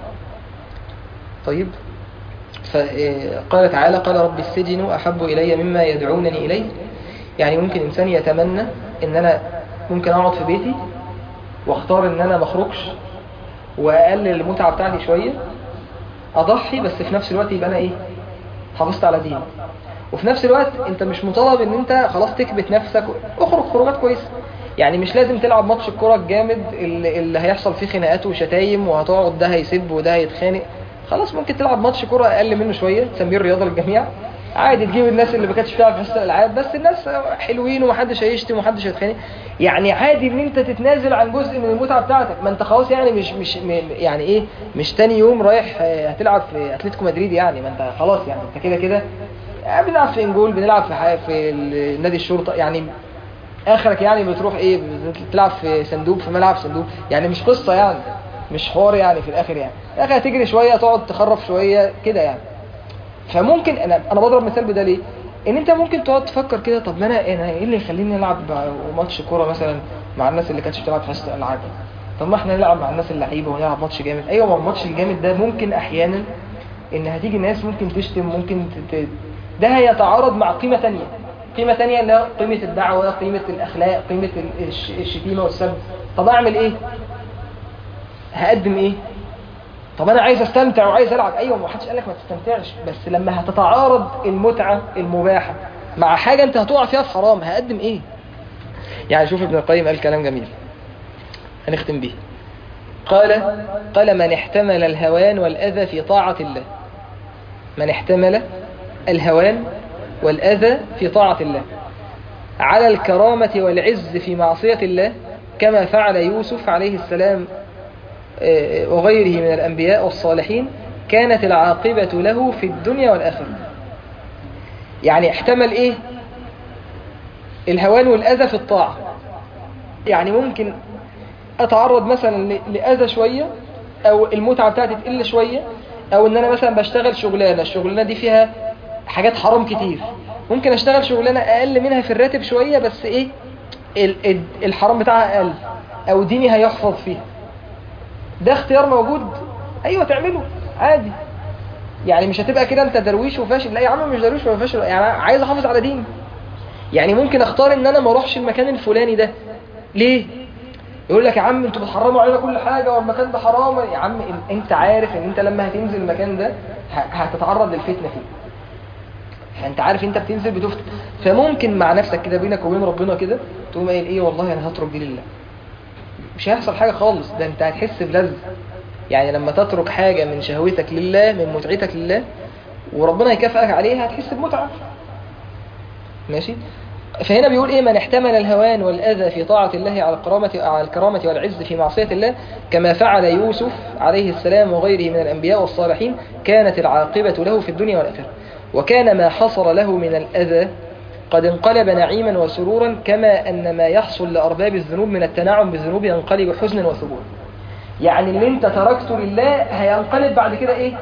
طيب فقال تعالى قال رب السجن أحب إلي مما يدعونني إليه يعني ممكن إنسان يتمنى إن أنا ممكن أقعد في بيتي واختار إن أنا مخرجش وأقلل المتعة بتاعتي شوية أضحي بس في نفس الوقت يبقى أنا إيه حافظت على ديني وفي نفس الوقت انت مش مطالب ان انت خلاص تكبت نفسك اخرج خروجات كويسه يعني مش لازم تلعب ماتش الكوره الجامد اللي, اللي هيحصل فيه خناقات وشتايم وهتقعد ده هيسب وده هيتخانق خلاص ممكن تلعب ماتش كوره اقل منه شويه تسميه الرياضه للجميع عادي تجيب الناس اللي ما كانتش بتلعب في حصه الالعاب بس الناس حلوين ومحدش هيشتم ومحدش هيتخانق يعني عادي ان انت تتنازل عن جزء من المتعه بتاعتك ما انت خلاص يعني مش مش م- يعني ايه مش تاني يوم رايح آه، هتلعب في اتلتيكو مدريد يعني ما انت خلاص يعني انت كده كده آه، بنلعب في انجول بنلعب في ح- في ال- نادي الشرطه يعني اخرك يعني بتروح ايه بتلعب في صندوق في ملعب صندوق يعني مش قصه يعني مش حوار يعني في الاخر يعني في الاخر هتجري شويه تقعد تخرف شويه كده يعني فممكن انا انا بضرب مثال بده ليه ان انت ممكن تقعد تفكر كده طب ما انا انا ايه اللي يخليني العب ماتش كوره مثلا مع الناس اللي كانتش بتلعب في حصه الالعاب طب ما احنا نلعب مع الناس اللعيبه ونلعب ماتش جامد ايوه ما هو الماتش الجامد ده ممكن احيانا ان هتيجي ناس ممكن تشتم ممكن ت... ت- ده هيتعارض مع قيمة تانية قيمة تانية اللي هي قيمة الدعوة قيمة الأخلاق قيمة ال- الش- الشتيمة والسب طب أعمل إيه؟ هقدم إيه؟ طب أنا عايز أستمتع وعايز ألعب أيوة ما حدش قال لك ما تستمتعش بس لما هتتعارض المتعة المباحة مع حاجة أنت هتقع فيها في حرام هقدم إيه؟ يعني شوف ابن القيم قال كلام جميل هنختم به قال قال من احتمل الهوان والأذى في طاعة الله من احتمل الهوان والأذى في طاعة الله على الكرامة والعز في معصية الله كما فعل يوسف عليه السلام آه، وغيره من الأنبياء والصالحين كانت العاقبة له في الدنيا والآخرة يعني احتمل ايه الهوان والأذى في الطاعة يعني ممكن أتعرض مثلا ل- لأذى شوية أو المتعة بتاعتي تقل شوية أو إن أنا مثلا بشتغل شغلانة الشغلانة دي فيها حاجات حرام كتير ممكن أشتغل شغلانة أقل منها في الراتب شوية بس إيه ال- ال- الحرام بتاعها أقل أو ديني هيحفظ فيها ده اختيار موجود أيوة تعمله عادي يعني مش هتبقى كده انت درويش وفاشل لا يا عم مش درويش وفاشل يعني أنا عايز احافظ على ديني يعني ممكن اختار ان انا ما اروحش المكان الفلاني ده ليه يقول لك يا عم انتوا بتحرموا علينا كل حاجه والمكان ده حرام يا عم إن- انت عارف ان انت لما هتنزل المكان ده ه- هتتعرض للفتنه فيه فانت عارف انت بتنزل بتفتن فممكن مع نفسك كده بينك وبين ربنا كده تقوم قايل ايه والله انا هترك دي لله مش هيحصل حاجه خالص ده انت هتحس بلذة يعني لما تترك حاجه من شهوتك لله من متعتك لله وربنا يكافئك عليها هتحس بمتعه ماشي فهنا بيقول ايه من احتمل الهوان والاذى في طاعه الله على الكرامه على الكرامه والعز في معصيه الله كما فعل يوسف عليه السلام وغيره من الانبياء والصالحين كانت العاقبه له في الدنيا والاخره وكان ما حصل له من الاذى قد انقلب نعيما وسرورا كما ان ما يحصل لارباب الذنوب من التنعم بالذنوب ينقلب حزنا وثبورا يعني اللي انت تركته لله هينقلب بعد كده ايه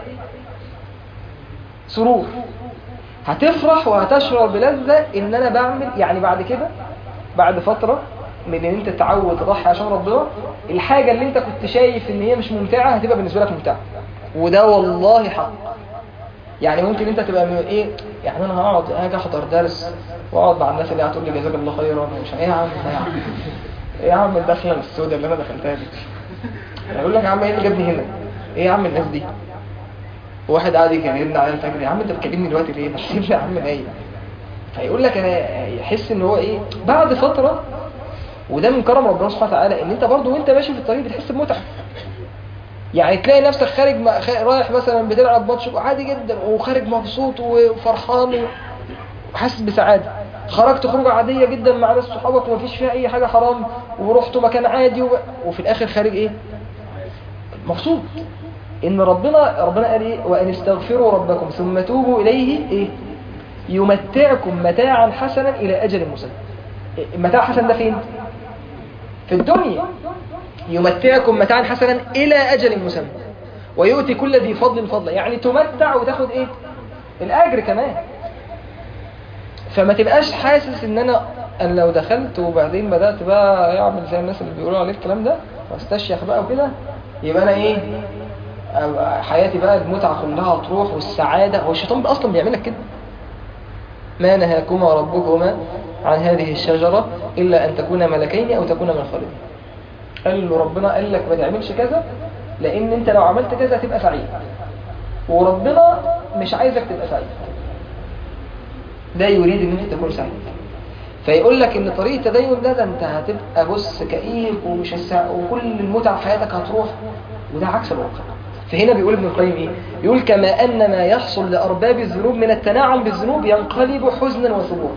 سرور هتفرح وهتشعر بلذة ان انا بعمل يعني بعد كده بعد فترة من ان انت تعود تضحي عشان ربنا الحاجة اللي انت كنت شايف ان هي مش ممتعة هتبقى بالنسبة لك ممتعة وده والله حق يعني ممكن انت تبقى من ايه يعني انا هقعد اجي احضر درس واقعد مع الناس اللي هتقول لي جزاك الله خيرا مش ايه يا عم ده يا عم ايه يا عم الدخله السوداء اللي انا دخلتها دي يقول لك يا عم ايه اللي جابني هنا ايه يا عم الناس دي واحد قاعد يكلمني على الفجر يا عم انت بتكلمني دلوقتي ليه ما تسيبني يا عم نايم فيقول لك انا يحس ان هو ايه بعد فتره وده من كرم ربنا سبحانه وتعالى ان انت برضو وانت ماشي في الطريق بتحس بمتعه يعني تلاقي نفسك خارج م- خ- رايح مثلا بتلعب ماتش عادي جدا وخارج مبسوط وفرحان و- وحاسس بسعاده خرجت خروجه عاديه جدا مع ناس صحابك ومفيش فيها اي حاجه حرام ورحتوا مكان عادي وب... وفي الاخر خارج ايه مبسوط ان ربنا ربنا قال ايه وان استغفروا ربكم ثم توبوا اليه ايه يمتعكم متاعا حسنا الى اجل مسمى إيه، المتاع حسن ده فين في الدنيا يمتعكم متاعا حسنا الى اجل مسمى ويؤتي كل ذي فضل فضلا يعني تمتع وتاخد ايه الاجر كمان فما تبقاش حاسس ان انا انا لو دخلت وبعدين بدات بقى اعمل زي الناس اللي بيقولوا عليه الكلام ده واستشيخ بقى وكده يبقى انا ايه أبقى حياتي بقى المتعه كلها تروح والسعاده هو الشيطان اصلا بيعمل لك كده ما نهاكما ربكما عن هذه الشجره الا ان تكونا ملكين او تكونا من الخالدين قال له ربنا قال لك ما تعملش كذا لان انت لو عملت كذا هتبقى سعيد وربنا مش عايزك تبقى سعيد ده يريد ان انت تكون سعيد فيقول لك ان طريق التدين ده ده انت هتبقى بص كئيب ومش هسع وكل المتعه في حياتك هتروح وده عكس الواقع فهنا بيقول ابن القيم ايه يقول كما ان ما يحصل لارباب الذنوب من التنعم بالذنوب ينقلب حزنا وثبورا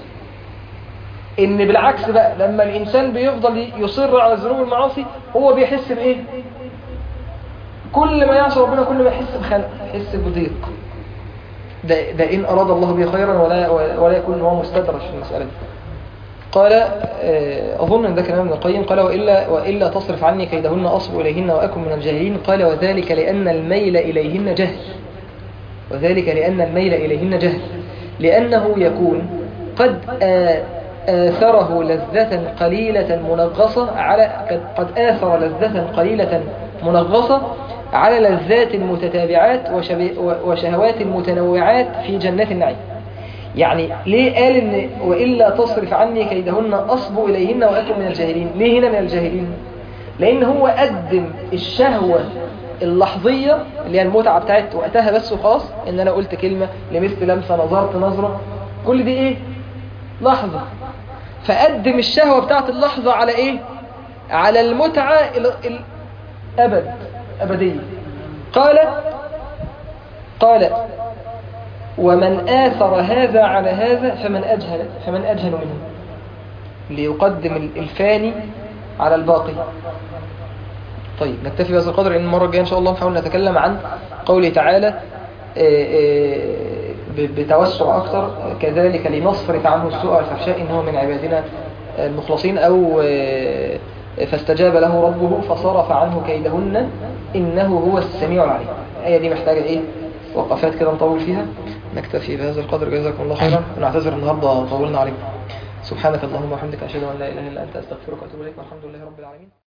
ان بالعكس بقى لما الانسان بيفضل يصر على الذنوب والمعاصي هو بيحس بايه كل ما يعصي ربنا كل ما يحس بخلق يحس بضيق ده, ده إن أراد الله به خيرا ولا, ولا يكون هو مستدرج في المسألة دي قال آه، أظن أن ده كلام ابن القيم قال وإلا, وإلا تصرف عني كيدهن أصب إليهن وأكن من الجاهلين قال وذلك لأن الميل إليهن جهل وذلك لأن الميل إليهن جهل لأنه يكون قد آ- آثره لذة قليلة منغصة على قد- قد آثر لذة قليلة منغصة على لذات متتابعات وشب- و- وشهوات متنوعات في جنات النعيم يعني ليه قال ان وإلا تصرف عني كيدهن أصب إليهن وأكن من الجاهلين ليه هنا من الجاهلين لأن هو قدم الشهوة اللحظية اللي هي المتعة بتاعت وقتها بس وخلاص ان انا قلت كلمة لمثل لمسة نظرت نظرة كل دي ايه لحظة فقدم الشهوة بتاعت اللحظة على ايه على المتعة ال- الأبد أبدية قال قال ومن آثر هذا على هذا فمن أجهل فمن أجهل منه ليقدم الفاني على الباقي طيب نكتفي بهذا القدر إن المرة الجاية إن شاء الله نحاول نتكلم عن قوله تعالى آه، آه، ب- بتوسع أكثر كذلك لنصرف عنه السوء والفحشاء إنه من عبادنا المخلصين أو آه، فاستجاب له ربه فصرف عنه كيدهن إنه هو السميع العليم الآية دي محتاجة إيه وقفات كده نطول فيها نكتفي بهذا القدر جزاكم الله خيرا ونعتذر النهاردة طولنا عليكم سبحانك اللهم وبحمدك أشهد أن لا إله إلا أنت أستغفرك وأتوب إليك والحمد لله رب العالمين